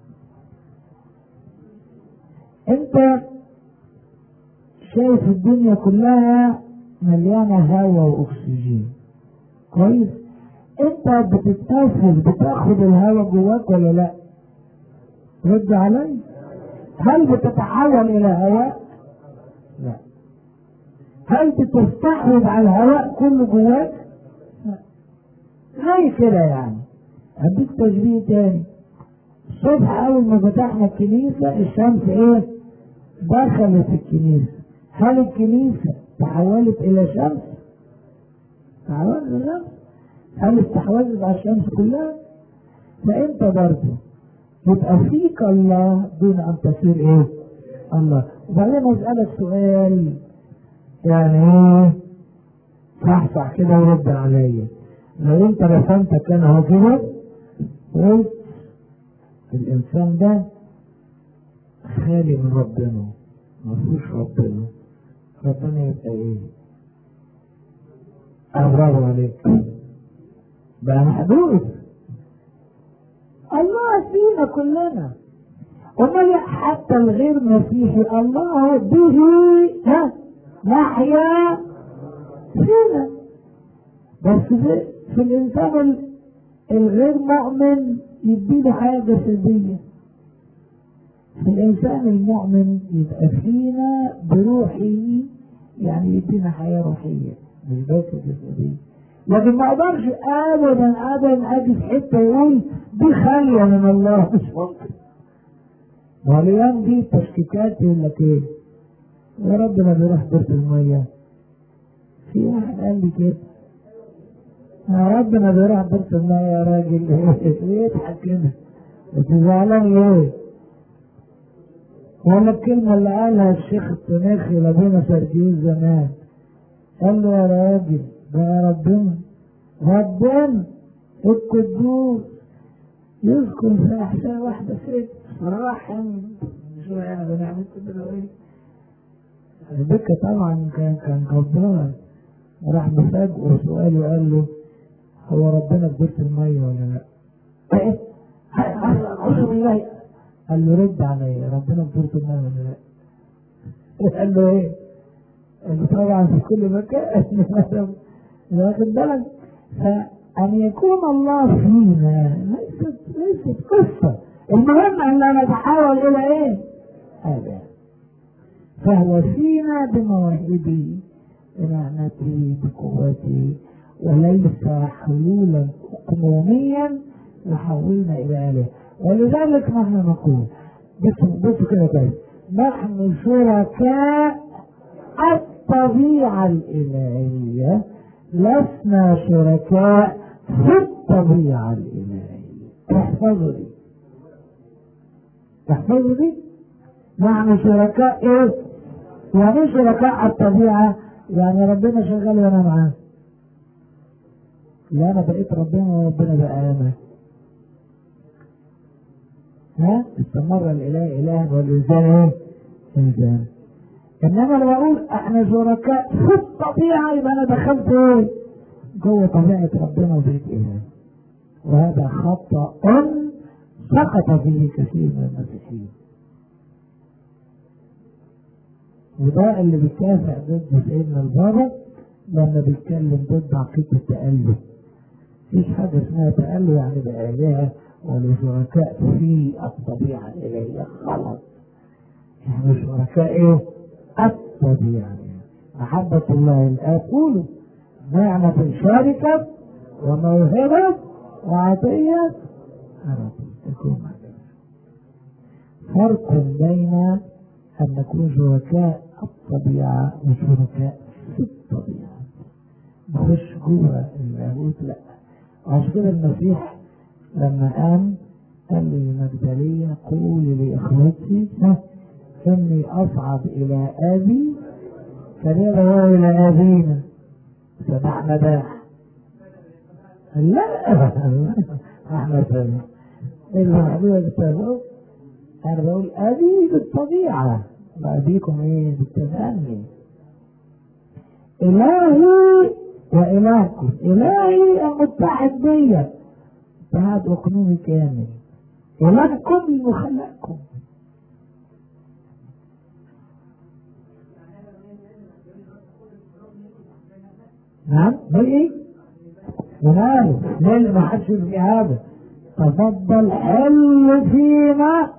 انت شايف الدنيا كلها مليانه هواء واكسجين كويس انت بتتنفس بتاخد الهواء جواك ولا لا رد علي هل بتتحول الى هواء لا هل بتستحوذ على الهواء كله جواك لا زي كده يعني اديك تشبيه تاني الصبح اول ما فتحنا الكنيسه الشمس ايه دخلت الكنيسه هل الكنيسه تحولت الى شمس تحولت الى شمس هل استحوذت على الشمس كلها فانت برضه يبقى فيك الله دون ان تصير ايه الله وبعدين اسالك سؤال يعني ايه صحصح كده ورد عليا لو انت رسمتك انا اهو كده قلت الانسان ده خالي من ربنا ما فيهوش ربنا ربنا يبقى ايه برافو عليك بقى محدود الله فينا كلنا وما حتى الغير مسيحي الله به ها نحيا فينا بس في, في الانسان الغير مؤمن يديله حياه جسديه في الانسان المؤمن يبقى فينا بروحه يعني يدينا حياه روحيه مش بس جسديه لكن ما اقدرش ابدا ابدا اجي في حته يقول دي خاليه من الله مش ممكن والايام دي تشكيكات يقول لك ايه يا رب انا بروح دورة الميه في واحد قال لي كده يا رب انا بروح دورة الميه يا راجل ليه يضحك كده انت زعلان ليه؟ ولا الكلمة اللي قالها الشيخ التناخي لابونا سرجيوس زمان قال له يا راجل ده ربنا ربنا القدوس يذكر في احساء واحدة ست رحم شو يعني بنعمل كده ايه البكة طبعا كان كان غضبان راح بفاجئه سؤال وقال له هو ربنا في دورة المية ولا لا؟ ايه؟ أعوذ بالله قال له رد عليا ربنا في دورة المية ولا لا؟ قال له ايه؟ قال له طبعا في كل مكان واخد بالك فأن يكون الله فينا ليست ليست قصة المهم أن لا نتحول إلى إيه؟ هذا فهو فينا بمواهبه بنعمته بقوته وليس حلولا اقنوميا يحولنا الى اله ولذلك نحن نقول بصوا بصوا كده كده نحن شركاء الطبيعة الإلهية لسنا شركاء في الطبيعة الإلهية تحفظوا دي تحفظوا دي نحن شركاء ايه يعني ايه شركاء الطبيعة يعني ربنا شغال وانا معاه لا انا بقيت ربنا وربنا بقى انا ها استمر الاله الها والانسان ايه انسان انما لو اقول احنا شركاء في الطبيعه يبقى انا دخلت ايه جوه طبيعه ربنا وبيت اله وهذا خطا سقط فيه كثير من المسيحيين وده اللي بيكافئ ضد سيدنا البابا لما بيتكلم ضد عقيده التأله مفيش حاجه اسمها تأله يعني بآلهة ولا شركاء في الطبيعة الإلهية غلط احنا شركاء ايه؟ الطبيعة محبة الله الآب قولوا نعمة الشركة وموهبة وعطية تكون فرق بين أن نكون شركاء الطبيعة وشركاء في الطبيعة نخش جوه اللاهوت لا عشان كده المسيح لما قام قال لي مجدلية قولي لإخوتي إني أصعد إلى أبي فليرى هو إلى أبينا سمح مداح لا احنا فاهم المعلومة بتقول أنا بقول أبي بالطبيعة وأبيكم إيه بالتمني إلهي وإلهكم إلهي المتحد بيا اتحاد اقنومي كامل إلهكم المخلقكم نعم بل ايه؟ منال ليه ما حدش في هذا تفضل حل فينا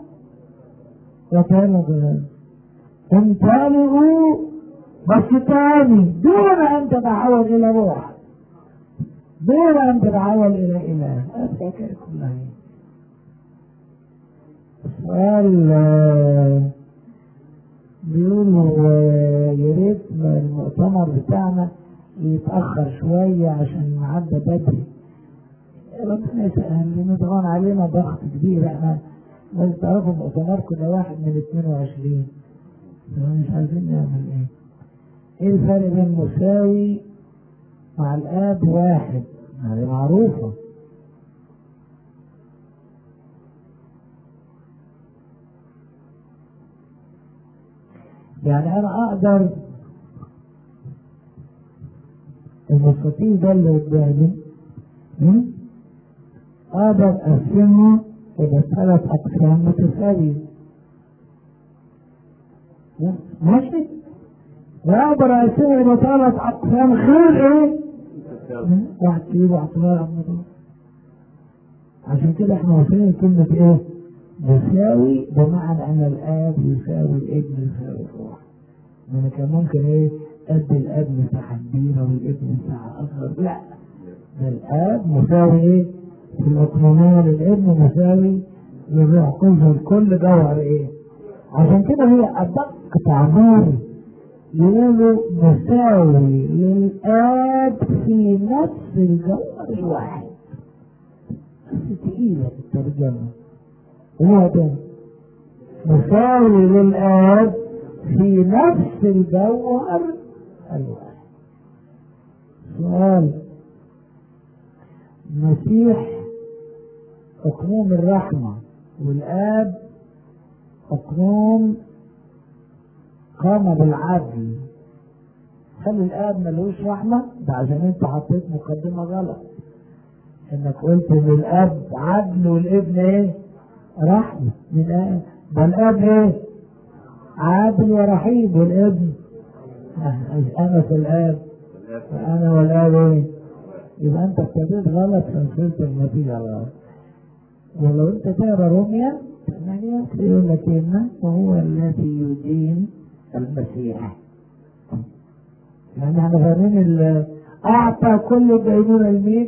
وتلغى امتلئوا بس تاني دون ان تتحول الى روح دون ان تتحول الى اله الحكايه كلها سؤال بيقولوا يا ريت المؤتمر بتاعنا يتأخر شوية عشان نعدى بدري ربنا يسهل لنا طبعا علينا ضغط كبير احنا لازم تعرفوا مؤتمركم ده واحد من 22 مش عايزين نعمل ايه ايه الفرق بين مساوي مع الاب واحد هذه معروفة يعني انا اقدر المستطيل ده اللي قدامي اقدر اقسمه الى ثلاث اقسام متساوية ماشي واقدر اقسمه الى ثلاث اقسام غير ايه واحد كيلو واحد صغير عشان كده احنا واصلين كلمة ايه مساوي بمعنى ان الاب يساوي الابن يساوي الروح يعني كان ممكن ايه قد الاب مساحة كبيرة والابن مساحة اصغر لا ده الاب مساوي ايه في الاقنومية للابن مساوي للروح كله الكل جوهر ايه عشان كده هي ادق تعبير يقولوا مساوي للاب في نفس الجوهر الواحد بس تقيلة في الترجمة هو ده مساوي للاب في نفس الجوهر الواحد سؤال مسيح اقنوم الرحمة والاب اقنوم قام بالعدل خلي الاب ملوش رحمة ده عشان انت حطيت مقدمة غلط انك قلت ان الاب عدل والابن ايه رحمة من ايه ده الاب ايه عادل ورحيم والابن انا في الاب وانا والاب ايه يبقى انت ابتديت غلط في نسلت النتيجة غلط ولو انت تقرا روميا ثمانية يقول لك ان وهو الذي يدين المسيح يعني احنا فاهمين اعطى كل الدينونة لمين؟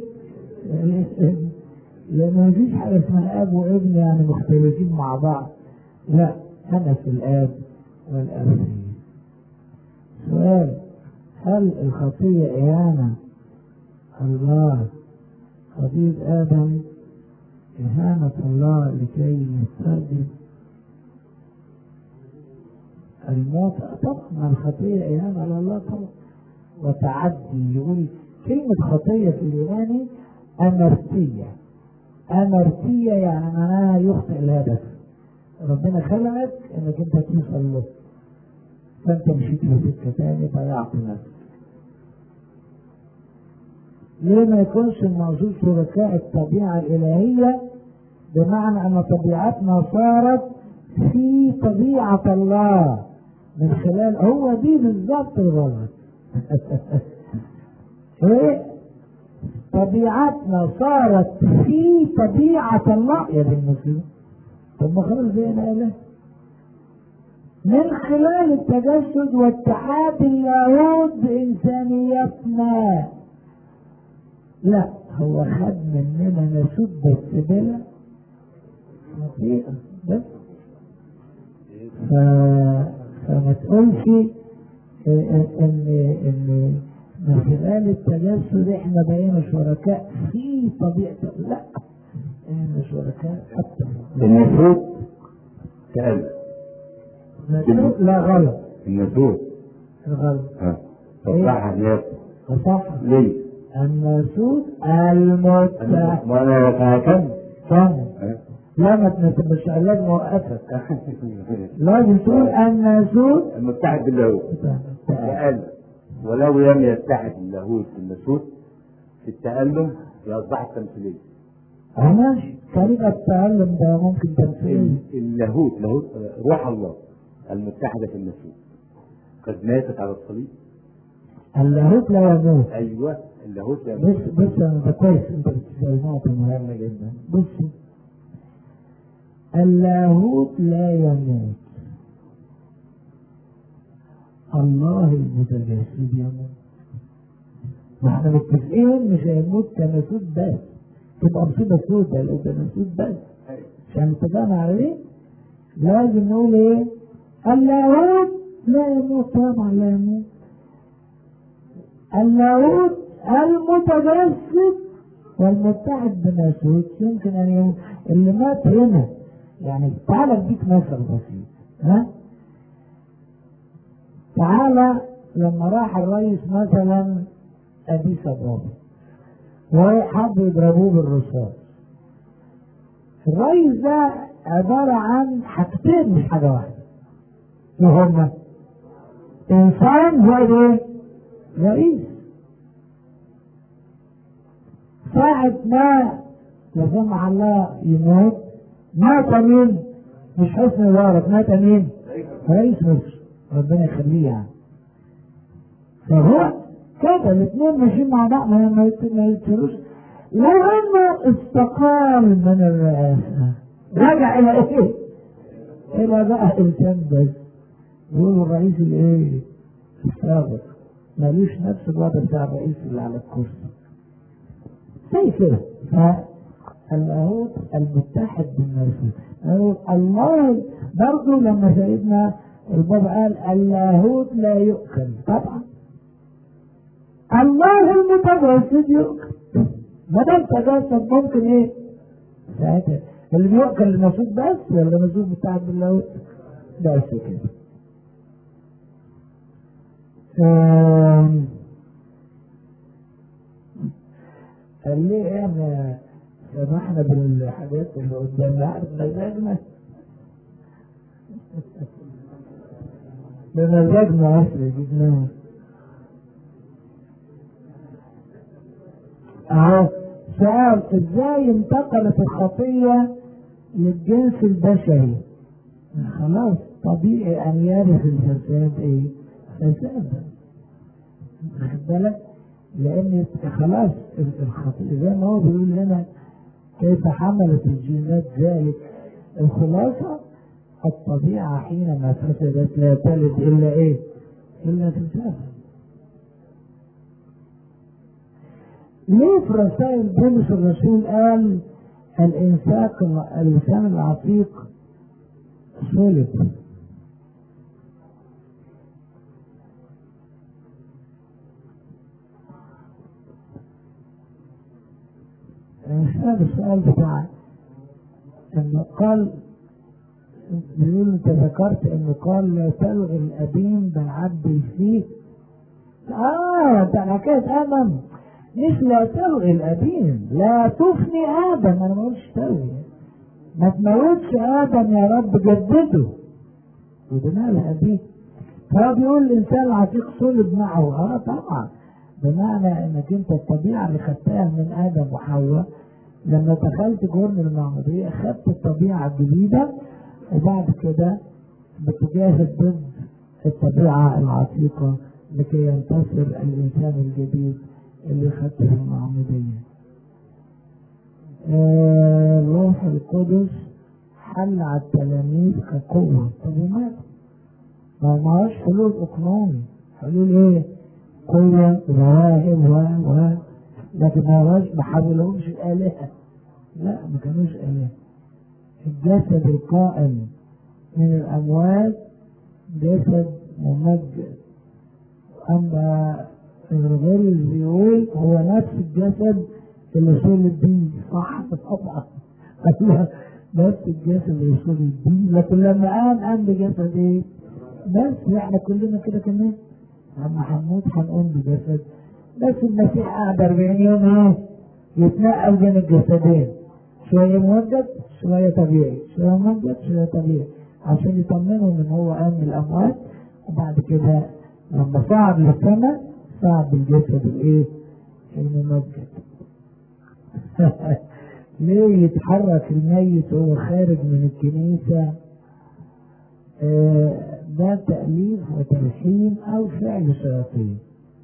لان مفيش حاجه اسمها اب وابن يعني مختلفين مع بعض لا انا في الاب والاب في سؤال هل الخطيه اهانه الله خطيه ادم اهانه الله لكي يستخدم الموت طبعا الخطيه اهانه على الله طبعا وتعدي يقول كلمه خطيه في اليوناني امرتيه امرتيه يعني معناها يخطئ الهدف ربنا خلقك انك انت توصل له فانت مشيت في سكه تاني ضيعت نفسك ليه ما يكونش الموجود شركاء الطبيعه الالهيه بمعنى ان طبيعتنا صارت في طبيعه الله من خلال هو دي بالظبط الغلط ايه طبيعتنا صارت في طبيعة الله يا ابن المسلم طب ما خلاص بقينا إله من خلال التجسد واتحاد اللاهوت بإنسانيتنا لا هو خد مننا نسوب بس بلا خطيئة بس ف... فما تقولش ان ان من خلال التجسد احنا بقينا شركاء في طبيعة لا احنا شركاء حتى النسوت سأل نسوء لا غلط النسوت الغلط ها صحح نيات صح ليه؟ الناسوت المتحد ما انا هكمل كم لا ما تنسبش لازم اوقفك لازم تقول الناسوت المتحد باللاهوت سأل ولو لم يتحد اللاهوت بالناسوت في التألم يصبح التمثيلية اه ماشي طريقة التعلم ده ممكن تمثيل اللاهوت لاهوت روح الله المتحدة في الناسوت قد ماتت على الصليب اللاهوت لا يموت ايوه اللاهوت لا بص بص انا ده كويس انت بتسال نقطة مهمة جدا بص اللاهوت لا يموت الله المتجسد يموت ما احنا متفقين مش هيموت كناسوت بس تبقى مصيبة سودة لو كناسوت بس عشان اتفقنا على ايه؟ لازم نقول ايه؟ اللاهوت لا يموت طبعا لا يموت اللاهوت المتجسد والمتحد بناسوت يمكن ان يموت اللي مات هنا يعني تعال اديك مثل بسيط ها تعالى لما راح الرئيس مثلا اديس ابابا وحبوا يضربوه بالرصاص الرئيس ده عبارة عن حاجتين مش حاجة واحدة ايه هما؟ انسان زائد ايه؟ رئيس ساعة ما لا سمح الله يموت مات مين؟ مش حسن مبارك مات مين؟ رئيس مصر ربنا يخليه يعني فهو كده الاثنين ماشيين مع بعض ما ما يت- ما يتروش لو انه استقال من الرئاسة رجع الى ايه؟ الى بقى انسان بس يقولوا الرئيس الايه؟ السابق مالوش نفس الوضع بتاع الرئيس اللي على الكرسي زي كده فاللاهوت المتحد بالناسوت اللاهوت- الله برضه لما سيدنا البابا قال اللاهوت لا يؤكل طبعا الله المتجسد يؤكل ما دام تجسد ممكن ايه؟ ساعتها اللي بيؤكل الناسوت بس ولا الناسوت متحد باللاهوت؟ بس كده آم، قال ليه احنا سمحنا بالحاجات اللي قدامنا عارف مزاجنا بمزاجنا اصلي جبناها اهو سؤال ازاي انتقلت الخطية للجنس البشري خلاص طبيعي ان يرث الفساد ايه فسادا واخد بالك لان خلاص الخطيئة زي ما هو بيقول هنا كيف حملت الجينات ذلك الخلاصة الطبيعة حينما فسدت لا تلد إلا إيه؟ إلا فسادا ليه في رسائل بولس الرسول قال الإنسان الإنسان العتيق صلب هذا السؤال بتاع انه قال بيقول انت ذكرت انه قال لا تلغي القديم بل عدل فيه اه ده حكايه ادم مش لا تلغي القديم لا تفني ادم انا ما قلتش تلغي ما تموتش ادم يا رب جدده ودماغ ابيه فهو بيقول الانسان العتيق صلب معه اه طبعا بمعنى انك انت الطبيعه اللي خدتها من ادم وحواء لما دخلت جرن المعموديه خدت الطبيعه الجديده وبعد كده بتجاهد ضد الطبيعه العتيقه لكي ينتصر الانسان الجديد اللي خدته في المعموديه. آه الروح القدس حل على التلاميذ كقوه طب وماله؟ ما معهوش حلول اقنومي حلول ايه؟ قوة ومواهب و و لكن ما هوش ما حولهمش الآلهة لا ما كانوش آلهة الجسد القائم من الأموات جسد ممجد أما الغير بيقول هو نفس الجسد اللي صلب بيه صح طبعا نفس الجسد اللي صلب بيه لكن لما قام قام بجسد ايه؟ بس احنا كلنا كده كمان لما هنموت هنقوم بجسد بس المسيح قعد 40 يوم ايه يتنقل بين الجسدين شوية ممجد شوية طبيعي شوية ممجد شوية طبيعي عشان يطمنهم ان هو قام من الاموات وبعد كده لما صعد للسماء صعد بالجسد الايه الممجد ليه يتحرك الميت وهو خارج من الكنيسة آه ده تأليف وتلحين أو فعل شياطين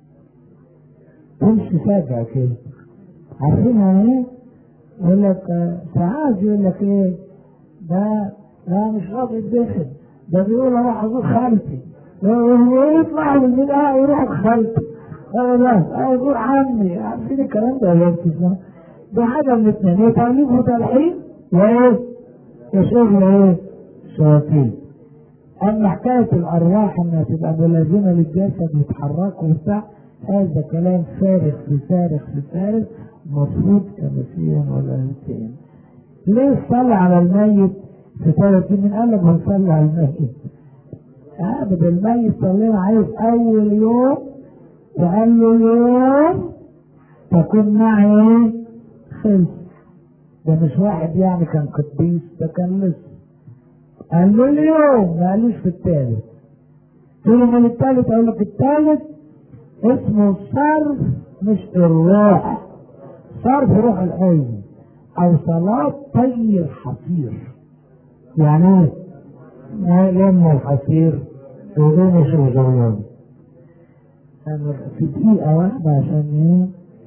تمشي فجأة كده عارفين يعني ايه؟ يقول لك ساعات يقول لك ايه ده لا مش راضي يتدخل ده بيقول اروح ازور خالتي يطلع من الآية يروح خالتي اه لا اه ازور عمي عارفين الكلام ده ولا بتسمع ده حاجة من اثنين يا تأليف وتلحين يا ايه؟ يا شغل ايه؟ شياطين أما حكاية الأرواح إنها تبقى ملازمة للجسد يتحركوا وبتاع هذا كلام فارغ في فارغ في فارغ مفروض كنسيا ولا نسيا. ليه صلى على الميت في ثلاث من قال لك بنصلي على الميت؟ أبدا الميت صلينا عليه في أول يوم وقال له يوم تكون معي خلص ده مش واحد يعني كان قديس ده كان لسه قال له اليوم ما قالوش في الثالث قلت له من الثالث اقول لك الثالث اسمه صرف مش الروح صرف روح العين او صلاة طي الحصير يعني ايه؟ ما يما الحصير وغير مش وزريان انا في دقيقة واحدة عشان ايه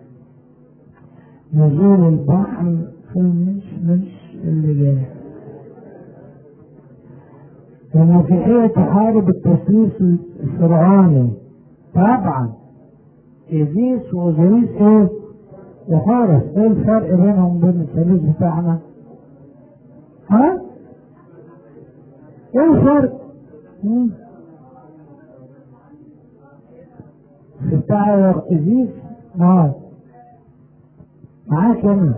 نزول البحر في مش مش اللي جاي المسيحية تحارب التثليث الفرعوني طبعا إيزيس وأوزوريس إيه؟ وحورس إيه الفرق بينهم وبين الثالوث بتاعنا؟ ها؟ إيه الفرق؟ مم. في بتاع إيزيس اه معاك أنا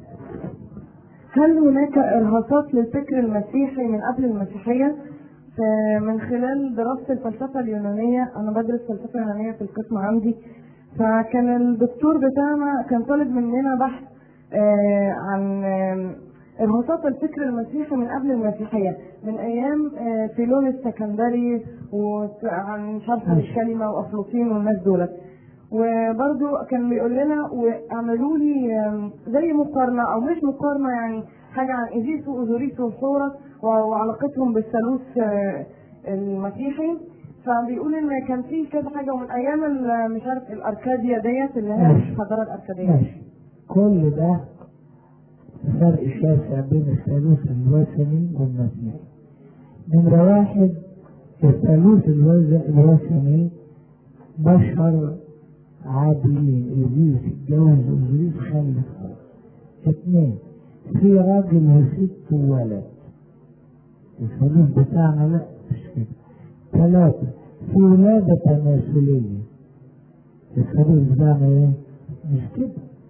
هل هناك إرهاصات للفكر المسيحي من قبل المسيحية؟ من خلال دراسة الفلسفة اليونانية أنا بدرس فلسفة يونانية في القسم عندي فكان الدكتور بتاعنا كان طالب مننا بحث آه عن آه إرهاصات الفكر المسيحي من قبل المسيحية من أيام آه فيلون السكندري وعن شرح الكلمة وأفلاطين والناس دولت وبرضو كان بيقول لنا واعملوا لي زي مقارنة أو مش مقارنة يعني حاجة عن إيزيس وأوزوريس وحورس وعلاقتهم بالثالوث المسيحي فبيقول ان كان في كذا حاجه ومن ايام مش عارف الاركاديا ديت اللي هي الحضاره الاركاديه ماشي كل ده فرق شاسع بين الثالوث الوثني والمسيحي نمرة واحد الثالوث الوثني بشر عادلين إبليس اتجوز إبليس خلف اثنين في راجل وست ولد الحدود بتاعنا لا مش كده ثلاثة في ولادة تناسلية الحدود بتاعنا ايه؟ مش كده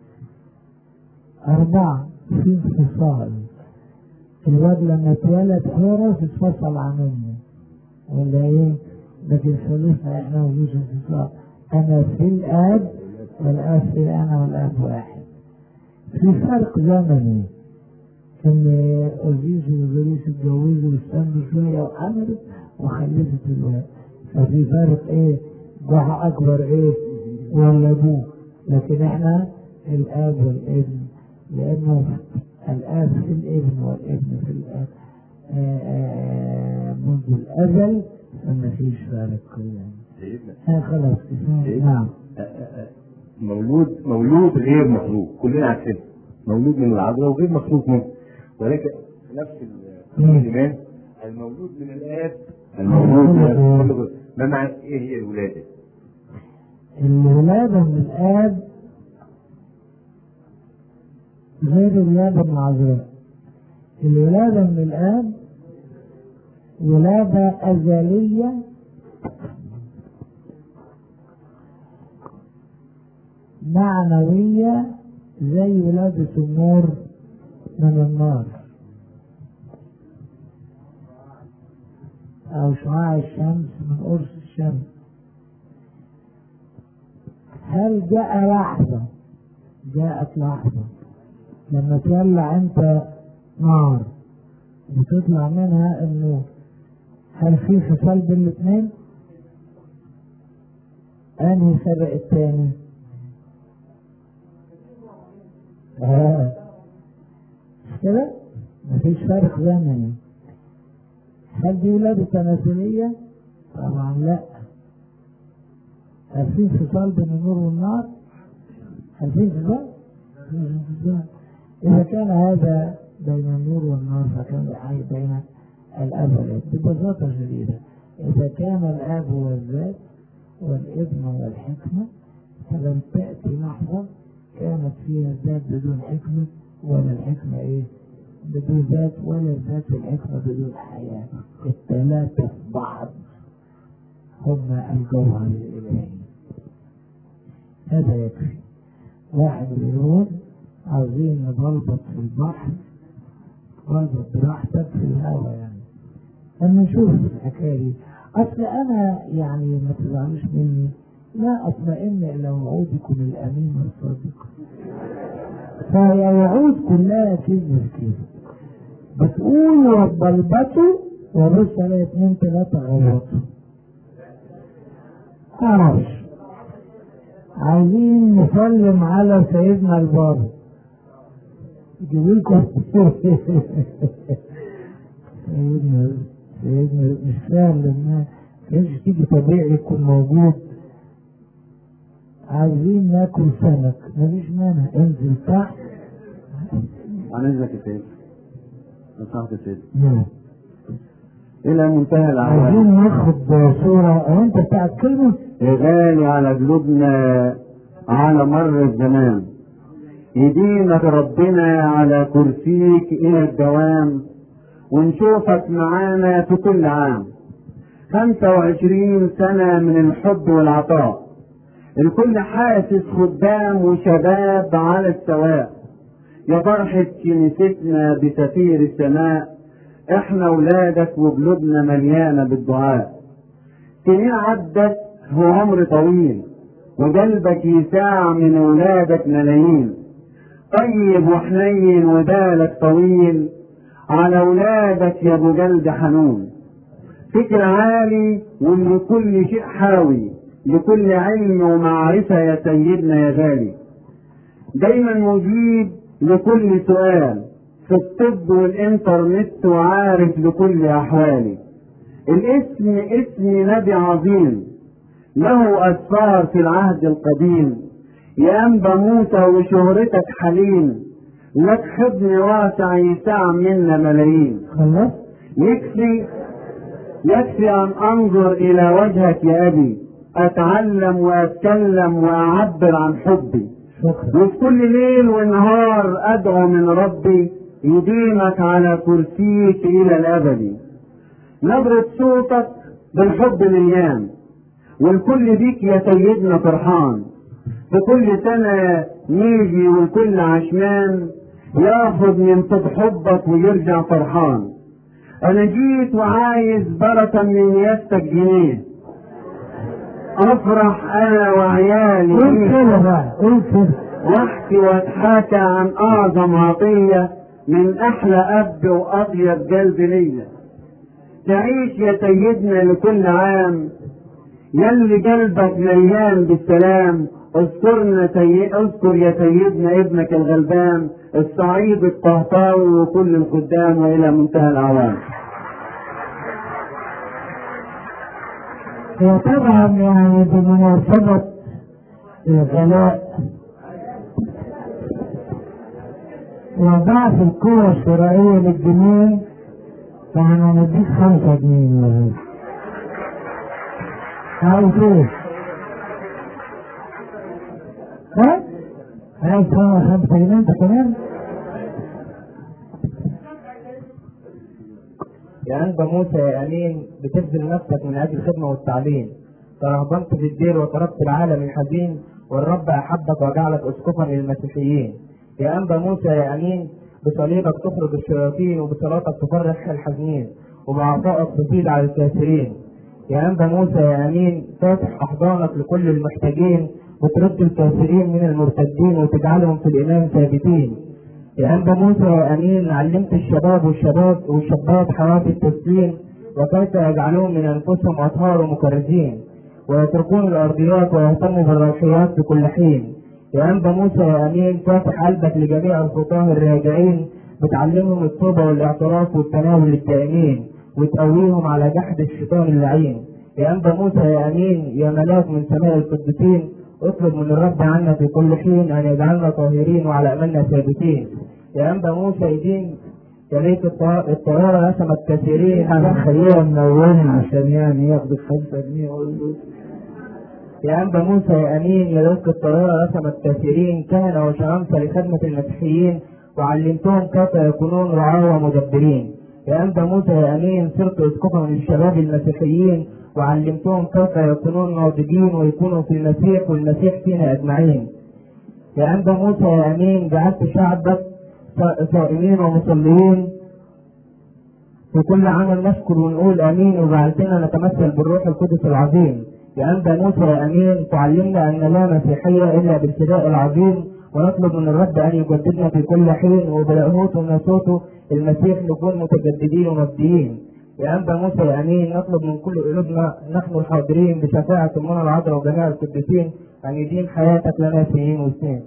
أربعة في انفصال الواد لما اتولد حورس اتفصل عن أمه ولا ايه؟ لكن ثالثنا احنا مفيش انفصال أنا في الآب والآب في أنا والآب واحد في فرق زمني ان أزيز وزريس اتجوزوا واستنوا شوية وحملت وخلفت الولاد ففي فرق ايه ضحى اكبر ايه ولا ابوه لكن احنا الاب والابن لانه الاب في الابن والابن في الاب آآ آآ منذ الازل فما فيش فرق يعني سيدنا ها خلاص نعم آه، آه، آه، مولود مولود غير مخلوق كلنا عارفين مولود من العذراء وغير مخلوق منه ولكن نفس ال- مم. الايمان المولود من الاب المولود من الاب كله ما معنى ايه هي الولاده؟ الولادة من الآب غير الولادة من العذراء الولادة من الآب ولادة أزلية معنوية زي ولادة النور من النار أو شعاع الشمس من قرص الشمس هل جاء لحظة جاءت لحظة لما تولع انت نار بتطلع منها النور هل في فصال بين الاثنين؟ انهي سبق التاني؟ اه مش كده؟ مفيش فرق زمني هل دي ولادة تناسلية؟ طبعا لا هل في انفصال بين النور والنار؟ هل في انفصال؟ مفيش انفصال. إذا كان هذا بين النور والنار فكان الحي بين الأب والابن ببساطة شديدة إذا كان الأب هو الذات والابن هو الحكمة فلم تأتي لحظة كانت فيها الذات بدون حكمة ولا الحكمة إيه؟ بدون ذات ولا الذات والحكمة بدون حياة الثلاثة في بعض هما الجوهر الإلهي هذا يكفي واحد بيقول عاوزين نبلبط في البحر بلبط براحتك في الهوا يعني لما نشوف الحكاية دي أصل أنا يعني ما تزعلوش مني لا أطمئن إلى وعودكم الأمين الصادق فهي وعود كلها كذب كذب بتقول وبلبطوا وبص على اتنين تلاتة غلطوا معرفش عايزين نسلم على سيدنا البابا يجيبلكم سيدنا سيدنا مش سهل لما كانش تيجي طبيعي يكون موجود عايزين ناكل سمك مفيش مانع انزل تحت عن اذنك يا سيدي يا صاحبي سيدي نعم. الى منتهى الاعوام عايزين ناخد صورة هو انت بتاع الكلمة غالي على قلوبنا على مر الزمان يديمك ربنا على كرسيك إلى الدوام ونشوفك معانا في كل عام خمسة وعشرين سنة من الحب والعطاء الكل حاسس خدام وشباب على السواء يا فرحة كنيستنا بسفير السماء احنا ولادك وقلوبنا مليانة بالدعاء سنين عدت هو عمر طويل وقلبك يساع من ولادك ملايين طيب وحنين وبالك طويل على ولادك يا ابو قلب حنون فكر عالي وان كل شيء حاوي لكل علم ومعرفة يا سيدنا يا غالي دايما مجيب لكل سؤال في الطب والانترنت وعارف لكل احوالي الاسم اسم نبي عظيم له اسرار في العهد القديم يا انبا موسى وشهرتك حليم لك حضن واسع يسع منا ملايين خلص يكفي يكفي ان انظر الى وجهك يا ابي اتعلم واتكلم واعبر عن حبي شكرا وفي كل ليل ونهار ادعو من ربي يديمك على كرسيك الى الابد نبرة صوتك بالحب مليان والكل بيك يا سيدنا فرحان في كل سنة نيجي والكل عشمان ياخد من طب حبك ويرجع فرحان انا جيت وعايز بركة من نياستك جنيه افرح انا وعيالي قول بيك. كده بقى قول كده واحكي واتحاكى عن اعظم عطيه من احلى اب واطيب قلب ليا تعيش يا سيدنا لكل عام يلي قلبك مليان بالسلام اذكرنا سي... اذكر يا سيدنا ابنك الغلبان الصعيد الطهطاوي وكل الخدام والى منتهى الاعوام وطبعا يعني بمناسبة الغلاء وضعف القوة الشرائية للجنيه فاحنا هنديك خمسة جنيه عايز ايه؟ ها؟ عايز خمسة جنيه انت كمان؟ يا أنت موسى يا أمين بتبذل نفسك من أجل الخدمة والتعليم ترهبنت في الدير وتركت العالم الحزين والرب أحبك وجعلك أسقفا للمسيحيين يا أنبا موسى يا أمين بصليبك تخرج الشياطين وبصلاتك تفرح الحزنين وبعطائك تزيد على الكافرين يا أنبا موسى يا أمين فاتح أحضانك لكل المحتاجين وترد الكافرين من المرتدين وتجعلهم في الإيمان ثابتين يا أنبا موسى يا أمين علمت الشباب والشباب والشابات حياة التسليم وكيف يجعلون من أنفسهم أطهار ومكرزين ويتركون الأرضيات ويهتموا بالروحيات في كل حين يا أنبا موسى يا أمين فاتح قلبك لجميع الخطاه الراجعين بتعلمهم التوبة والاعتراف والتناول للدائمين وتقويهم على جحد الشيطان اللعين يا أنبا موسى يا أمين يا ملاك من سماء القديسين اطلب من الرب عنا في كل حين أن يجعلنا طاهرين وعلى أملنا ثابتين يا أنبا موسى يدين يا ريت الط- الطيارة رسمت كثيرين انا خليها منورين عشان يعني ياخدوا خمسة جنيه ويقول له يا أنبا موسى يا أمين يا رزق الطيارة رسمت كثيرين كهنة وشمامسة لخدمة المسيحيين وعلمتهم كيف يكونون رعاة ومدبرين يا أنبا موسى يا أمين صرت أسقفا للشباب المسيحيين وعلمتهم كيف يكونون ناضجين ويكونوا في المسيح والمسيح فينا أجمعين يا أنبا موسى يا أمين جعلت شعبك صا- صائمين ومصلين في كل عمل نشكر ونقول امين وجعلتنا نتمثل بالروح القدس العظيم يا انبا موسى يا امين تعلمنا ان لا مسيحيه الا بالفداء العظيم ونطلب من الرب ان يجددنا في كل حين وبلاهوته وناسوته المسيح نكون متجددين ومبديين يا انبا موسى يا امين نطلب من كل قلوبنا نحن الحاضرين بشفاعه امنا العذراء وجميع القديسين ان يدين حياتك لنا سنين وسنين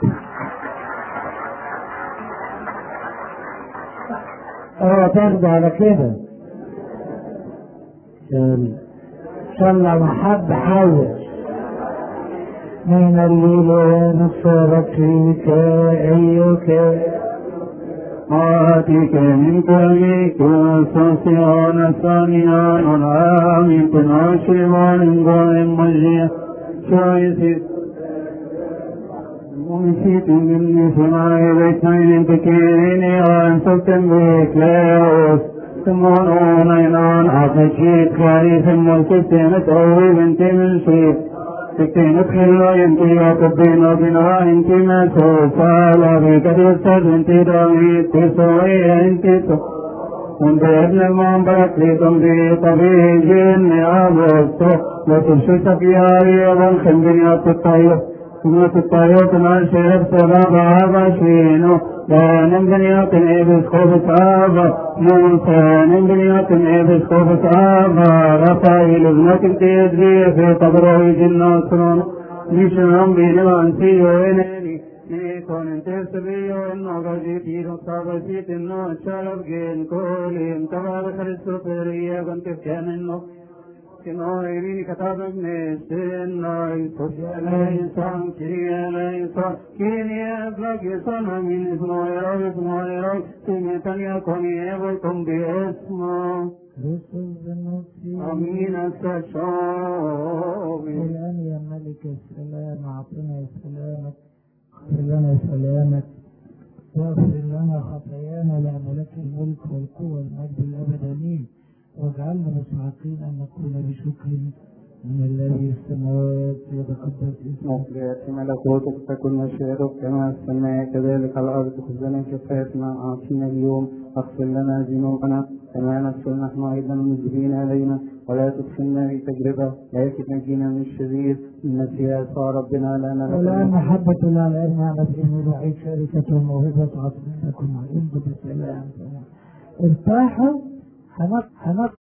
اه تاخده على كده ان شاء الله محب حاول من الليل نصرت فيك أيك آتيك من كل كوسوسيون ثانيان ونعامل تناشرون قول مجيء شايسي ونسيت مني سماعي بيتين تكيريني وانسلتم بكلاوس تمونون اينان عقشيت خاري ثم الكتين تقوي بنتي من شيء تكتين تخلو ينتي وقبين وبنا انتي ما سوفا لا بكتير سد انتي دامي تسوي انتي تو وانت ابن المنبرك لتمضي طبيعي جن عبرتو وترشدك يا ريضا خندني الطيب ثم الطيب ما شربت بابا عبشينو لا نمدني ابس خوف صعبة موسى نمدني ابس خوف صعبة رفايل ابنك تدري في قبره جنات نشنم بينما انتي وينيني نيكون انت سبيو انو غزيتي رصابسيت انو شرب جين كولين تبار خرسو فريه كنت كان انو noiri katab mesen noi eleison kirie eleison kirie flagison aminis noiroi noiroi simetania koni evoi tombi esmo Christus بالنصر amin asashovi الآن يا ملك السلام أعطنا سلامك اغفر لنا سلامك واغفر لنا خطايانا لأن لك الملك والقوة والمجد الأبد آمين واجعلنا مستحقين أن نقول بشكر من الذي في السماوات يتقدس اسمك مصريات ملكوتك تكن مشيئتك كما في السماء كذلك على الأرض خبزنا كفايتنا أعطينا اليوم اغفر لنا ذنوبنا كما نغفر نحن أيضا المذنبين علينا ولا تدخلنا في تجربة لكن نجينا من الشرير إن فيها صار ربنا لنا والآن محبة الله الآن نعمة إن وعيد شركة وموهبة عطفنا كنا عند بالسلام ارتاحوا هنق- هنق